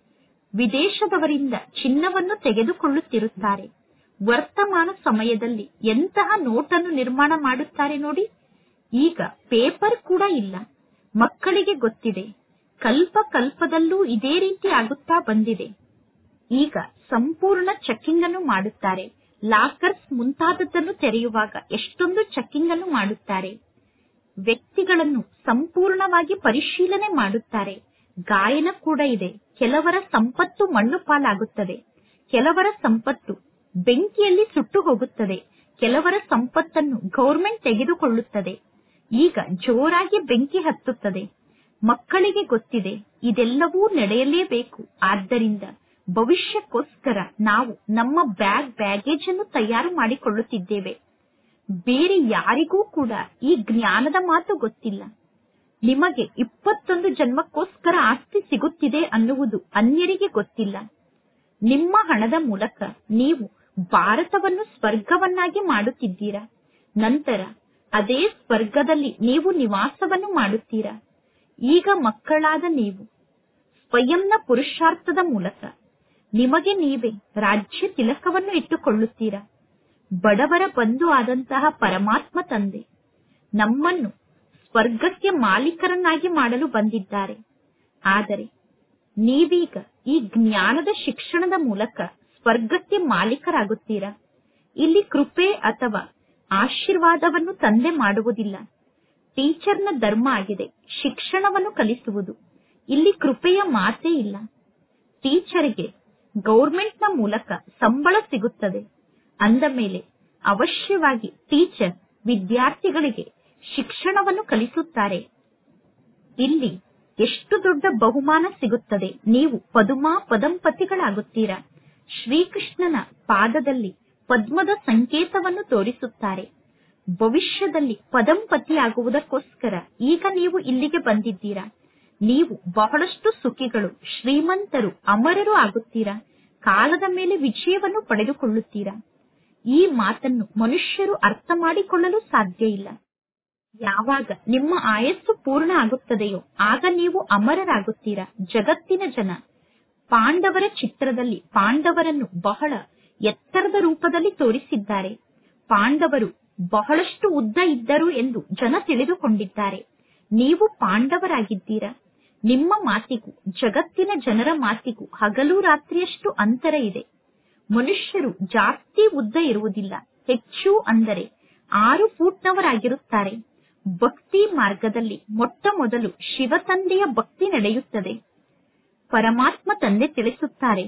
ವಿದೇಶದವರಿಂದ ಚಿನ್ನವನ್ನು ತೆಗೆದುಕೊಳ್ಳುತ್ತಿರುತ್ತಾರೆ ವರ್ತಮಾನ ಸಮಯದಲ್ಲಿ ಎಂತಹ ನೋಟನ್ನು ನಿರ್ಮಾಣ ಮಾಡುತ್ತಾರೆ ನೋಡಿ ಈಗ ಪೇಪರ್ ಕೂಡ ಇಲ್ಲ ಮಕ್ಕಳಿಗೆ ಗೊತ್ತಿದೆ ಕಲ್ಪ ಕಲ್ಪದಲ್ಲೂ ಇದೇ ರೀತಿ ಆಗುತ್ತಾ ಬಂದಿದೆ ಈಗ ಸಂಪೂರ್ಣ ಚೆಕ್ಕಿಂಗ್ ಅನ್ನು ಮಾಡುತ್ತಾರೆ ಲಾಕರ್ಸ್ ಮುಂತಾದದ್ದನ್ನು ತೆರೆಯುವಾಗ ಎಷ್ಟೊಂದು ಚೆಕ್ಕಿಂಗ್ ಅನ್ನು ಮಾಡುತ್ತಾರೆ ವ್ಯಕ್ತಿಗಳನ್ನು ಸಂಪೂರ್ಣವಾಗಿ ಪರಿಶೀಲನೆ ಮಾಡುತ್ತಾರೆ ಗಾಯನ ಕೂಡ ಇದೆ ಕೆಲವರ ಸಂಪತ್ತು ಮಣ್ಣು ಪಾಲಾಗುತ್ತದೆ ಕೆಲವರ ಸಂಪತ್ತು ಬೆಂಕಿಯಲ್ಲಿ ಸುಟ್ಟು ಹೋಗುತ್ತದೆ ಕೆಲವರ ಸಂಪತ್ತನ್ನು ಗೌರ್ಮೆಂಟ್ ತೆಗೆದುಕೊಳ್ಳುತ್ತದೆ ಈಗ ಜೋರಾಗಿ ಬೆಂಕಿ ಹತ್ತುತ್ತದೆ ಮಕ್ಕಳಿಗೆ ಗೊತ್ತಿದೆ ಇದೆಲ್ಲವೂ ನಡೆಯಲೇಬೇಕು ಆದ್ದರಿಂದ ಭವಿಷ್ಯಕ್ಕೋಸ್ಕರ ನಾವು ನಮ್ಮ ಬ್ಯಾಗ್ ಬ್ಯಾಗೇಜ್ ಅನ್ನು ತಯಾರು ಮಾಡಿಕೊಳ್ಳುತ್ತಿದ್ದೇವೆ ಬೇರೆ ಯಾರಿಗೂ ಕೂಡ ಈ ಜ್ಞಾನದ ಮಾತು ಗೊತ್ತಿಲ್ಲ ನಿಮಗೆ ಇಪ್ಪತ್ತೊಂದು ಜನ್ಮಕ್ಕೋಸ್ಕರ ಆಸ್ತಿ ಸಿಗುತ್ತಿದೆ ಅನ್ನುವುದು ಅನ್ಯರಿಗೆ ಗೊತ್ತಿಲ್ಲ ನಿಮ್ಮ ಹಣದ ಮೂಲಕ ನೀವು ಭಾರತವನ್ನು ಸ್ವರ್ಗವನ್ನಾಗಿ ಮಾಡುತ್ತಿದ್ದೀರಾ ನಂತರ ಅದೇ ಸ್ವರ್ಗದಲ್ಲಿ ನೀವು ನಿವಾಸವನ್ನು ಮಾಡುತ್ತೀರಾ ಈಗ ಮಕ್ಕಳಾದ ನೀವು ಸ್ವಯಂನ ಪುರುಷಾರ್ಥದ ಮೂಲಕ ನಿಮಗೆ ನೀವೇ ರಾಜ್ಯ ತಿಲಕವನ್ನು ಇಟ್ಟುಕೊಳ್ಳುತ್ತೀರಾ ಬಡವರ ಬಂಧು ಆದಂತಹ ಪರಮಾತ್ಮ ತಂದೆ ನಮ್ಮನ್ನು ಸ್ವರ್ಗಕ್ಕೆ ಮಾಲೀಕರನ್ನಾಗಿ ಮಾಡಲು ಬಂದಿದ್ದಾರೆ ಆದರೆ ನೀವೀಗ ಈ ಜ್ಞಾನದ ಶಿಕ್ಷಣದ ಮೂಲಕ ಸ್ವರ್ಗಕ್ಕೆ ಮಾಲೀಕರಾಗುತ್ತೀರಾ ಇಲ್ಲಿ ಕೃಪೆ ಅಥವಾ ಆಶೀರ್ವಾದವನ್ನು ತಂದೆ ಮಾಡುವುದಿಲ್ಲ ಟೀಚರ್ನ ಧರ್ಮ ಆಗಿದೆ ಶಿಕ್ಷಣವನ್ನು ಕಲಿಸುವುದು ಇಲ್ಲಿ ಕೃಪೆಯ ಮಾತೇ ಇಲ್ಲ ಟೀಚರ್ಗೆ ಗೌರ್ಮೆಂಟ್ನ ಮೂಲಕ ಸಂಬಳ ಸಿಗುತ್ತದೆ ಅಂದ ಮೇಲೆ ಅವಶ್ಯವಾಗಿ ಟೀಚರ್ ವಿದ್ಯಾರ್ಥಿಗಳಿಗೆ ಶಿಕ್ಷಣವನ್ನು ಕಲಿಸುತ್ತಾರೆ ಇಲ್ಲಿ ಎಷ್ಟು ದೊಡ್ಡ ಬಹುಮಾನ ಸಿಗುತ್ತದೆ ನೀವು ಪದುಮಾ ಪದಂಪತಿಗಳಾಗುತ್ತೀರಾ ಶ್ರೀಕೃಷ್ಣನ ಪಾದದಲ್ಲಿ ಪದ್ಮದ ಸಂಕೇತವನ್ನು ತೋರಿಸುತ್ತಾರೆ ಭವಿಷ್ಯದಲ್ಲಿ ಪದಂಪತಿಯಾಗುವುದಕ್ಕೋಸ್ಕರ ಈಗ ನೀವು ಇಲ್ಲಿಗೆ ಬಂದಿದ್ದೀರಾ ನೀವು ಬಹಳಷ್ಟು ಸುಖಿಗಳು ಶ್ರೀಮಂತರು ಅಮರರು ಆಗುತ್ತೀರಾ ಕಾಲದ ಮೇಲೆ ವಿಜಯವನ್ನು ಪಡೆದುಕೊಳ್ಳುತ್ತೀರಾ ಈ ಮಾತನ್ನು ಮನುಷ್ಯರು ಅರ್ಥ ಮಾಡಿಕೊಳ್ಳಲು ಸಾಧ್ಯ ಇಲ್ಲ ಯಾವಾಗ ನಿಮ್ಮ ಆಯಸ್ಸು ಪೂರ್ಣ ಆಗುತ್ತದೆಯೋ ಆಗ ನೀವು ಅಮರರಾಗುತ್ತೀರಾ ಜಗತ್ತಿನ ಜನ ಪಾಂಡವರ ಚಿತ್ರದಲ್ಲಿ ಪಾಂಡವರನ್ನು ಬಹಳ ಎತ್ತರದ ರೂಪದಲ್ಲಿ ತೋರಿಸಿದ್ದಾರೆ ಪಾಂಡವರು ಬಹಳಷ್ಟು ಉದ್ದ ಇದ್ದರು ಎಂದು ಜನ ತಿಳಿದುಕೊಂಡಿದ್ದಾರೆ ನೀವು ಪಾಂಡವರಾಗಿದ್ದೀರಾ ನಿಮ್ಮ ಮಾತಿಗೂ ಜಗತ್ತಿನ ಜನರ ಮಾತಿಗೂ ಹಗಲು ರಾತ್ರಿಯಷ್ಟು ಅಂತರ ಇದೆ ಮನುಷ್ಯರು ಜಾಸ್ತಿ ಉದ್ದ ಇರುವುದಿಲ್ಲ ಹೆಚ್ಚು ಅಂದರೆ ಆರು ಫೂಟ್ನವರಾಗಿರುತ್ತಾರೆ ಭಕ್ತಿ ಮಾರ್ಗದಲ್ಲಿ ಮೊಟ್ಟ ಮೊದಲು ಶಿವ ತಂದೆಯ ಭಕ್ತಿ ನಡೆಯುತ್ತದೆ ಪರಮಾತ್ಮ ತಂದೆ ತಿಳಿಸುತ್ತಾರೆ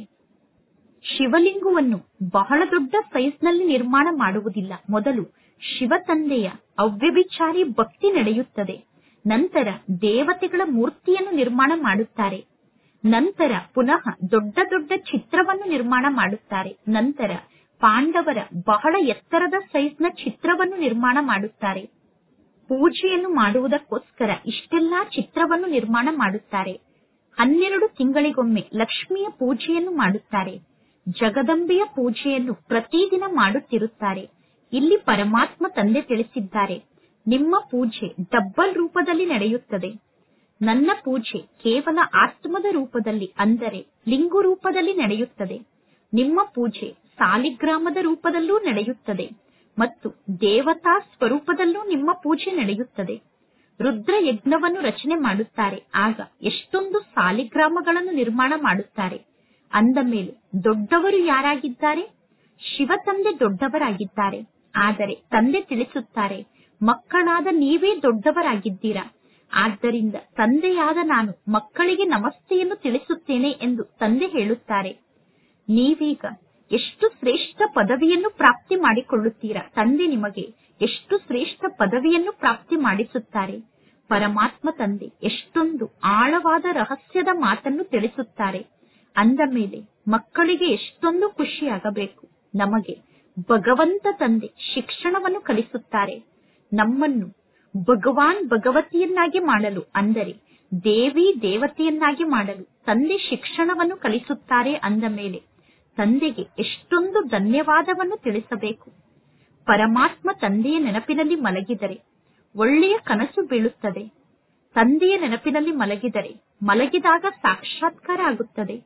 ಶಿವಲಿಂಗವನ್ನು ಬಹಳ ದೊಡ್ಡ ಸೈಜ್ನಲ್ಲಿ ನಿರ್ಮಾಣ ಮಾಡುವುದಿಲ್ಲ ಮೊದಲು ಶಿವ ತಂದೆಯ ಅವ್ಯಭಿಚಾರಿ ಭಕ್ತಿ ನಡೆಯುತ್ತದೆ ನಂತರ ದೇವತೆಗಳ ಮೂರ್ತಿಯನ್ನು ನಿರ್ಮಾಣ ಮಾಡುತ್ತಾರೆ ನಂತರ ಪುನಃ ದೊಡ್ಡ ದೊಡ್ಡ ಚಿತ್ರವನ್ನು ನಿರ್ಮಾಣ ಮಾಡುತ್ತಾರೆ ನಂತರ ಪಾಂಡವರ ಬಹಳ ಎತ್ತರದ ಸೈಜ್ನ ಚಿತ್ರವನ್ನು ನಿರ್ಮಾಣ ಮಾಡುತ್ತಾರೆ ಪೂಜೆಯನ್ನು ಮಾಡುವುದಕ್ಕೋಸ್ಕರ ಇಷ್ಟೆಲ್ಲಾ ಚಿತ್ರವನ್ನು ನಿರ್ಮಾಣ ಮಾಡುತ್ತಾರೆ ಹನ್ನೆರಡು ತಿಂಗಳಿಗೊಮ್ಮೆ ಲಕ್ಷ್ಮಿಯ ಪೂಜೆಯನ್ನು ಮಾಡುತ್ತಾರೆ ಜಗದಂಬೆಯ ಪೂಜೆಯನ್ನು ಪ್ರತಿದಿನ ಮಾಡುತ್ತಿರುತ್ತಾರೆ ಇಲ್ಲಿ ಪರಮಾತ್ಮ ತಂದೆ ತಿಳಿಸಿದ್ದಾರೆ ನಿಮ್ಮ ಪೂಜೆ ಡಬ್ಬಲ್ ರೂಪದಲ್ಲಿ ನಡೆಯುತ್ತದೆ ನನ್ನ ಪೂಜೆ ಕೇವಲ ಆತ್ಮದ ರೂಪದಲ್ಲಿ ಅಂದರೆ ಲಿಂಗು ರೂಪದಲ್ಲಿ ನಡೆಯುತ್ತದೆ ನಿಮ್ಮ ಪೂಜೆ ಸಾಲಿಗ್ರಾಮದ ರೂಪದಲ್ಲೂ ನಡೆಯುತ್ತದೆ ಮತ್ತು ದೇವತಾ ಸ್ವರೂಪದಲ್ಲೂ ನಿಮ್ಮ ಪೂಜೆ ನಡೆಯುತ್ತದೆ ರುದ್ರ ಯಜ್ಞವನ್ನು ರಚನೆ ಮಾಡುತ್ತಾರೆ ಆಗ ಎಷ್ಟೊಂದು ಸಾಲಿಗ್ರಾಮಗಳನ್ನು ನಿರ್ಮಾಣ ಮಾಡುತ್ತಾರೆ ಅಂದ ಮೇಲೆ ದೊಡ್ಡವರು ಯಾರಾಗಿದ್ದಾರೆ ಶಿವ ತಂದೆ ದೊಡ್ಡವರಾಗಿದ್ದಾರೆ ಆದರೆ ತಂದೆ ತಿಳಿಸುತ್ತಾರೆ ಮಕ್ಕಳಾದ ನೀವೇ ದೊಡ್ಡವರಾಗಿದ್ದೀರಾ ಆದ್ದರಿಂದ ತಂದೆಯಾದ ನಾನು ಮಕ್ಕಳಿಗೆ ನಮಸ್ತೆಯನ್ನು ತಿಳಿಸುತ್ತೇನೆ ಎಂದು ತಂದೆ ಹೇಳುತ್ತಾರೆ ನೀವೀಗ ಎಷ್ಟು ಶ್ರೇಷ್ಠ ಪದವಿಯನ್ನು ಪ್ರಾಪ್ತಿ ಮಾಡಿಕೊಳ್ಳುತ್ತೀರಾ ತಂದೆ ನಿಮಗೆ ಎಷ್ಟು ಶ್ರೇಷ್ಠ ಪದವಿಯನ್ನು ಪ್ರಾಪ್ತಿ ಮಾಡಿಸುತ್ತಾರೆ ಪರಮಾತ್ಮ ತಂದೆ ಎಷ್ಟೊಂದು ಆಳವಾದ ರಹಸ್ಯದ ಮಾತನ್ನು ತಿಳಿಸುತ್ತಾರೆ ಅಂದ ಮೇಲೆ ಮಕ್ಕಳಿಗೆ ಎಷ್ಟೊಂದು ಖುಷಿಯಾಗಬೇಕು ನಮಗೆ ಭಗವಂತ ತಂದೆ ಶಿಕ್ಷಣವನ್ನು ಕಲಿಸುತ್ತಾರೆ ನಮ್ಮನ್ನು ಭಗವಾನ್ ಭಗವತಿಯನ್ನಾಗಿ ಮಾಡಲು ಅಂದರೆ ದೇವಿ ದೇವತೆಯನ್ನಾಗಿ ಮಾಡಲು ತಂದೆ ಶಿಕ್ಷಣವನ್ನು ಕಲಿಸುತ್ತಾರೆ ಅಂದ ಮೇಲೆ ತಂದೆಗೆ ಎಷ್ಟೊಂದು ಧನ್ಯವಾದವನ್ನು ತಿಳಿಸಬೇಕು ಪರಮಾತ್ಮ ತಂದೆಯ ನೆನಪಿನಲ್ಲಿ ಮಲಗಿದರೆ ಒಳ್ಳೆಯ ಕನಸು ಬೀಳುತ್ತದೆ ತಂದೆಯ ನೆನಪಿನಲ್ಲಿ ಮಲಗಿದರೆ ಮಲಗಿದಾಗ ಸಾಕ್ಷಾತ್ಕಾರ ಆಗುತ್ತದೆ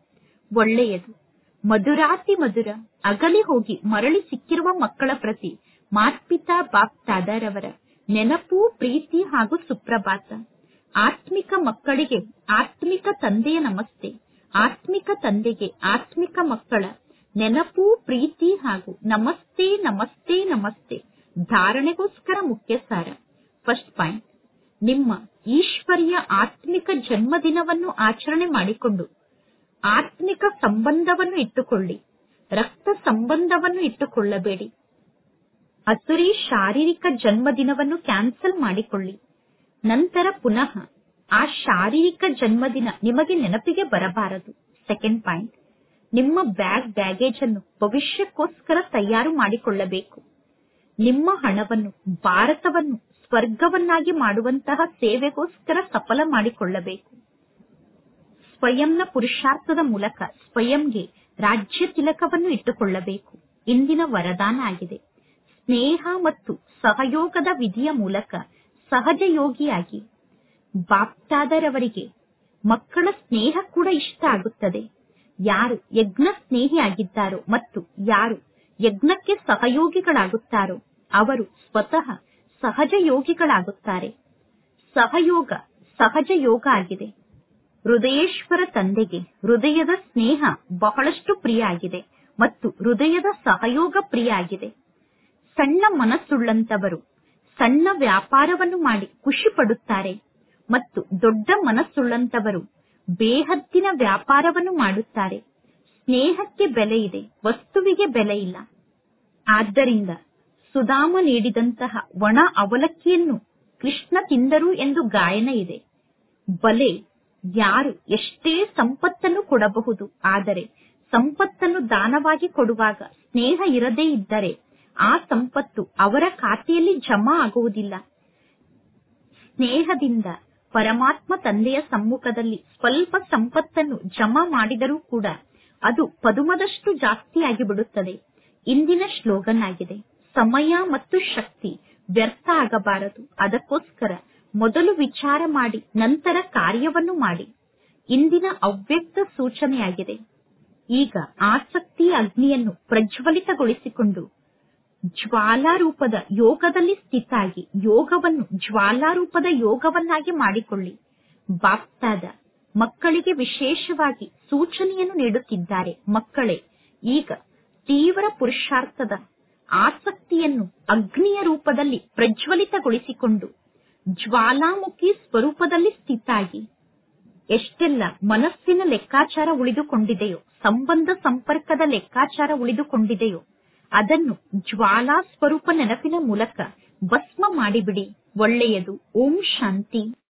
ಒಳ್ಳೆಯದು ಮಧುರಾತಿ ಮಧುರ ಅಗಲಿ ಹೋಗಿ ಮರಳಿ ಸಿಕ್ಕಿರುವ ಮಕ್ಕಳ ಪ್ರತಿ ಮಾತ್ಪಿತಾ ಬಾಪ್ತಾದರವರ ನೆನಪು ಪ್ರೀತಿ ಹಾಗೂ ಸುಪ್ರಭಾತ ಆತ್ಮಿಕ ಮಕ್ಕಳಿಗೆ ಆತ್ಮಿಕ ತಂದೆಯ ನಮಸ್ತೆ ಆತ್ಮಿಕ ತಂದೆಗೆ ಆತ್ಮಿಕ ಮಕ್ಕಳ ನೆನಪು ಪ್ರೀತಿ ಹಾಗೂ ನಮಸ್ತೆ ನಮಸ್ತೆ ನಮಸ್ತೆ ಧಾರಣೆಗೋಸ್ಕರ ಮುಖ್ಯ ಸಾರ ಫಸ್ಟ್ ಪಾಯಿಂಟ್ ನಿಮ್ಮ ಈಶ್ವರಿಯ ಆತ್ಮಿಕ ಜನ್ಮದಿನವನ್ನು ಆಚರಣೆ ಮಾಡಿಕೊಂಡು ಆತ್ಮಿಕ ಸಂಬಂಧವನ್ನು ಇಟ್ಟುಕೊಳ್ಳಿ ರಕ್ತ ಸಂಬಂಧವನ್ನು ಇಟ್ಟುಕೊಳ್ಳಬೇಡಿ ಅಸುರಿ ಶಾರೀರಿಕ ಜನ್ಮದಿನವನ್ನು ಕ್ಯಾನ್ಸಲ್ ಮಾಡಿಕೊಳ್ಳಿ ನಂತರ ಪುನಃ ಆ ಶಾರೀರಿಕ ಜನ್ಮದಿನ ನಿಮಗೆ ನೆನಪಿಗೆ ಬರಬಾರದು ಸೆಕೆಂಡ್ ಪಾಯಿಂಟ್ ನಿಮ್ಮ ಬ್ಯಾಗ್ ಬ್ಯಾಗೇಜ್ ಅನ್ನು ಭವಿಷ್ಯಕ್ಕೋಸ್ಕರ ತಯಾರು ಮಾಡಿಕೊಳ್ಳಬೇಕು ನಿಮ್ಮ ಹಣವನ್ನು ಭಾರತವನ್ನು ಸ್ವರ್ಗವನ್ನಾಗಿ ಮಾಡುವಂತಹ ಸೇವೆಗೋಸ್ಕರ ಸಫಲ ಮಾಡಿಕೊಳ್ಳಬೇಕು ಸ್ವಯಂನ ಪುರುಷಾರ್ಥದ ಮೂಲಕ ಸ್ವಯಂಗೆ ರಾಜ್ಯ ತಿಲಕವನ್ನು ಇಟ್ಟುಕೊಳ್ಳಬೇಕು ಇಂದಿನ ವರದಾನ ಆಗಿದೆ ಸ್ನೇಹ ಮತ್ತು ಸಹಯೋಗದ ವಿಧಿಯ ಮೂಲಕ ಸಹಜ ಯೋಗಿಯಾಗಿ ಬಾಪ್ತಾದರವರಿಗೆ ಮಕ್ಕಳ ಸ್ನೇಹ ಕೂಡ ಇಷ್ಟ ಆಗುತ್ತದೆ ಯಾರು ಯಜ್ಞ ಸ್ನೇಹಿಯಾಗಿದ್ದಾರೋ ಮತ್ತು ಯಾರು ಯಜ್ಞಕ್ಕೆ ಸಹಯೋಗಿಗಳಾಗುತ್ತಾರೋ ಅವರು ಸ್ವತಃ ಸಹಜ ಯೋಗಿಗಳಾಗುತ್ತಾರೆ ಸಹಯೋಗ ಸಹಜ ಯೋಗ ಆಗಿದೆ ಹೃದಯೇಶ್ವರ ತಂದೆಗೆ ಹೃದಯದ ಸ್ನೇಹ ಬಹಳಷ್ಟು ಪ್ರಿಯ ಆಗಿದೆ ಮತ್ತು ಹೃದಯದ ಸಹಯೋಗ ಪ್ರಿಯ ಆಗಿದೆ ಸಣ್ಣ ಮನಸ್ಸುಳ್ಳಂತವರು ಸಣ್ಣ ವ್ಯಾಪಾರವನ್ನು ಮಾಡಿ ಖುಷಿ ಪಡುತ್ತಾರೆ ಮತ್ತು ದೊಡ್ಡ ಮನಸ್ಸುಳ್ಳಂತವರು ಬೇಹದ್ದಿನ ವ್ಯಾಪಾರವನ್ನು ಮಾಡುತ್ತಾರೆ ಸ್ನೇಹಕ್ಕೆ ಬೆಲೆ ಇದೆ ವಸ್ತುವಿಗೆ ಬೆಲೆ ಇಲ್ಲ ಆದ್ದರಿಂದ ಸುಧಾಮ ನೀಡಿದಂತಹ ಒಣ ಅವಲಕ್ಕಿಯನ್ನು ಕೃಷ್ಣ ತಿಂದರು ಎಂದು ಗಾಯನ ಇದೆ ಬಲೆ ಯಾರು ಎಷ್ಟೇ ಸಂಪತ್ತನ್ನು ಕೊಡಬಹುದು ಆದರೆ ಸಂಪತ್ತನ್ನು ದಾನವಾಗಿ ಕೊಡುವಾಗ ಸ್ನೇಹ ಇರದೇ ಇದ್ದರೆ ಆ ಸಂಪತ್ತು ಅವರ ಖಾತೆಯಲ್ಲಿ ಜಮಾ ಆಗುವುದಿಲ್ಲ ಸ್ನೇಹದಿಂದ ಪರಮಾತ್ಮ ತಂದೆಯ ಸಮ್ಮುಖದಲ್ಲಿ ಸ್ವಲ್ಪ ಸಂಪತ್ತನ್ನು ಜಮಾ ಮಾಡಿದರೂ ಕೂಡ ಅದು ಪದುಮದಷ್ಟು ಜಾಸ್ತಿಯಾಗಿ ಬಿಡುತ್ತದೆ ಇಂದಿನ ಶ್ಲೋಗನ್ ಆಗಿದೆ ಸಮಯ ಮತ್ತು ಶಕ್ತಿ ವ್ಯರ್ಥ ಆಗಬಾರದು ಅದಕ್ಕೋಸ್ಕರ ಮೊದಲು ವಿಚಾರ ಮಾಡಿ ನಂತರ ಕಾರ್ಯವನ್ನು ಮಾಡಿ ಇಂದಿನ ಅವ್ಯಕ್ತ ಸೂಚನೆಯಾಗಿದೆ ಈಗ ಆಸಕ್ತಿಯ ಅಗ್ನಿಯನ್ನು ಪ್ರಜ್ವಲಿತಗೊಳಿಸಿಕೊಂಡು ಜ್ವಾಲಾರೂಪದ ಯೋಗದಲ್ಲಿ ಸ್ಥಿತಾಗಿ ಯೋಗವನ್ನು ಜ್ವಾಲಾರೂಪದ ಯೋಗವನ್ನಾಗಿ ಮಾಡಿಕೊಳ್ಳಿ ಬಾಪ್ತಾದ ಮಕ್ಕಳಿಗೆ ವಿಶೇಷವಾಗಿ ಸೂಚನೆಯನ್ನು ನೀಡುತ್ತಿದ್ದಾರೆ ಮಕ್ಕಳೇ ಈಗ ತೀವ್ರ ಪುರುಷಾರ್ಥದ ಆಸಕ್ತಿಯನ್ನು ಅಗ್ನಿಯ ರೂಪದಲ್ಲಿ ಪ್ರಜ್ವಲಿತಗೊಳಿಸಿಕೊಂಡು ಜ್ವಾಲಾಮುಖಿ ಸ್ವರೂಪದಲ್ಲಿ ಸ್ಥಿತಾಗಿ ಎಷ್ಟೆಲ್ಲ ಮನಸ್ಸಿನ ಲೆಕ್ಕಾಚಾರ ಉಳಿದುಕೊಂಡಿದೆಯೋ ಸಂಬಂಧ ಸಂಪರ್ಕದ ಲೆಕ್ಕಾಚಾರ ಉಳಿದುಕೊಂಡಿದೆಯೋ ಅದನ್ನು ಜ್ವಾಲಾ ಸ್ವರೂಪ ನೆನಪಿನ ಮೂಲಕ ಭಸ್ಮ ಮಾಡಿಬಿಡಿ ಒಳ್ಳೆಯದು ಓಂ ಶಾಂತಿ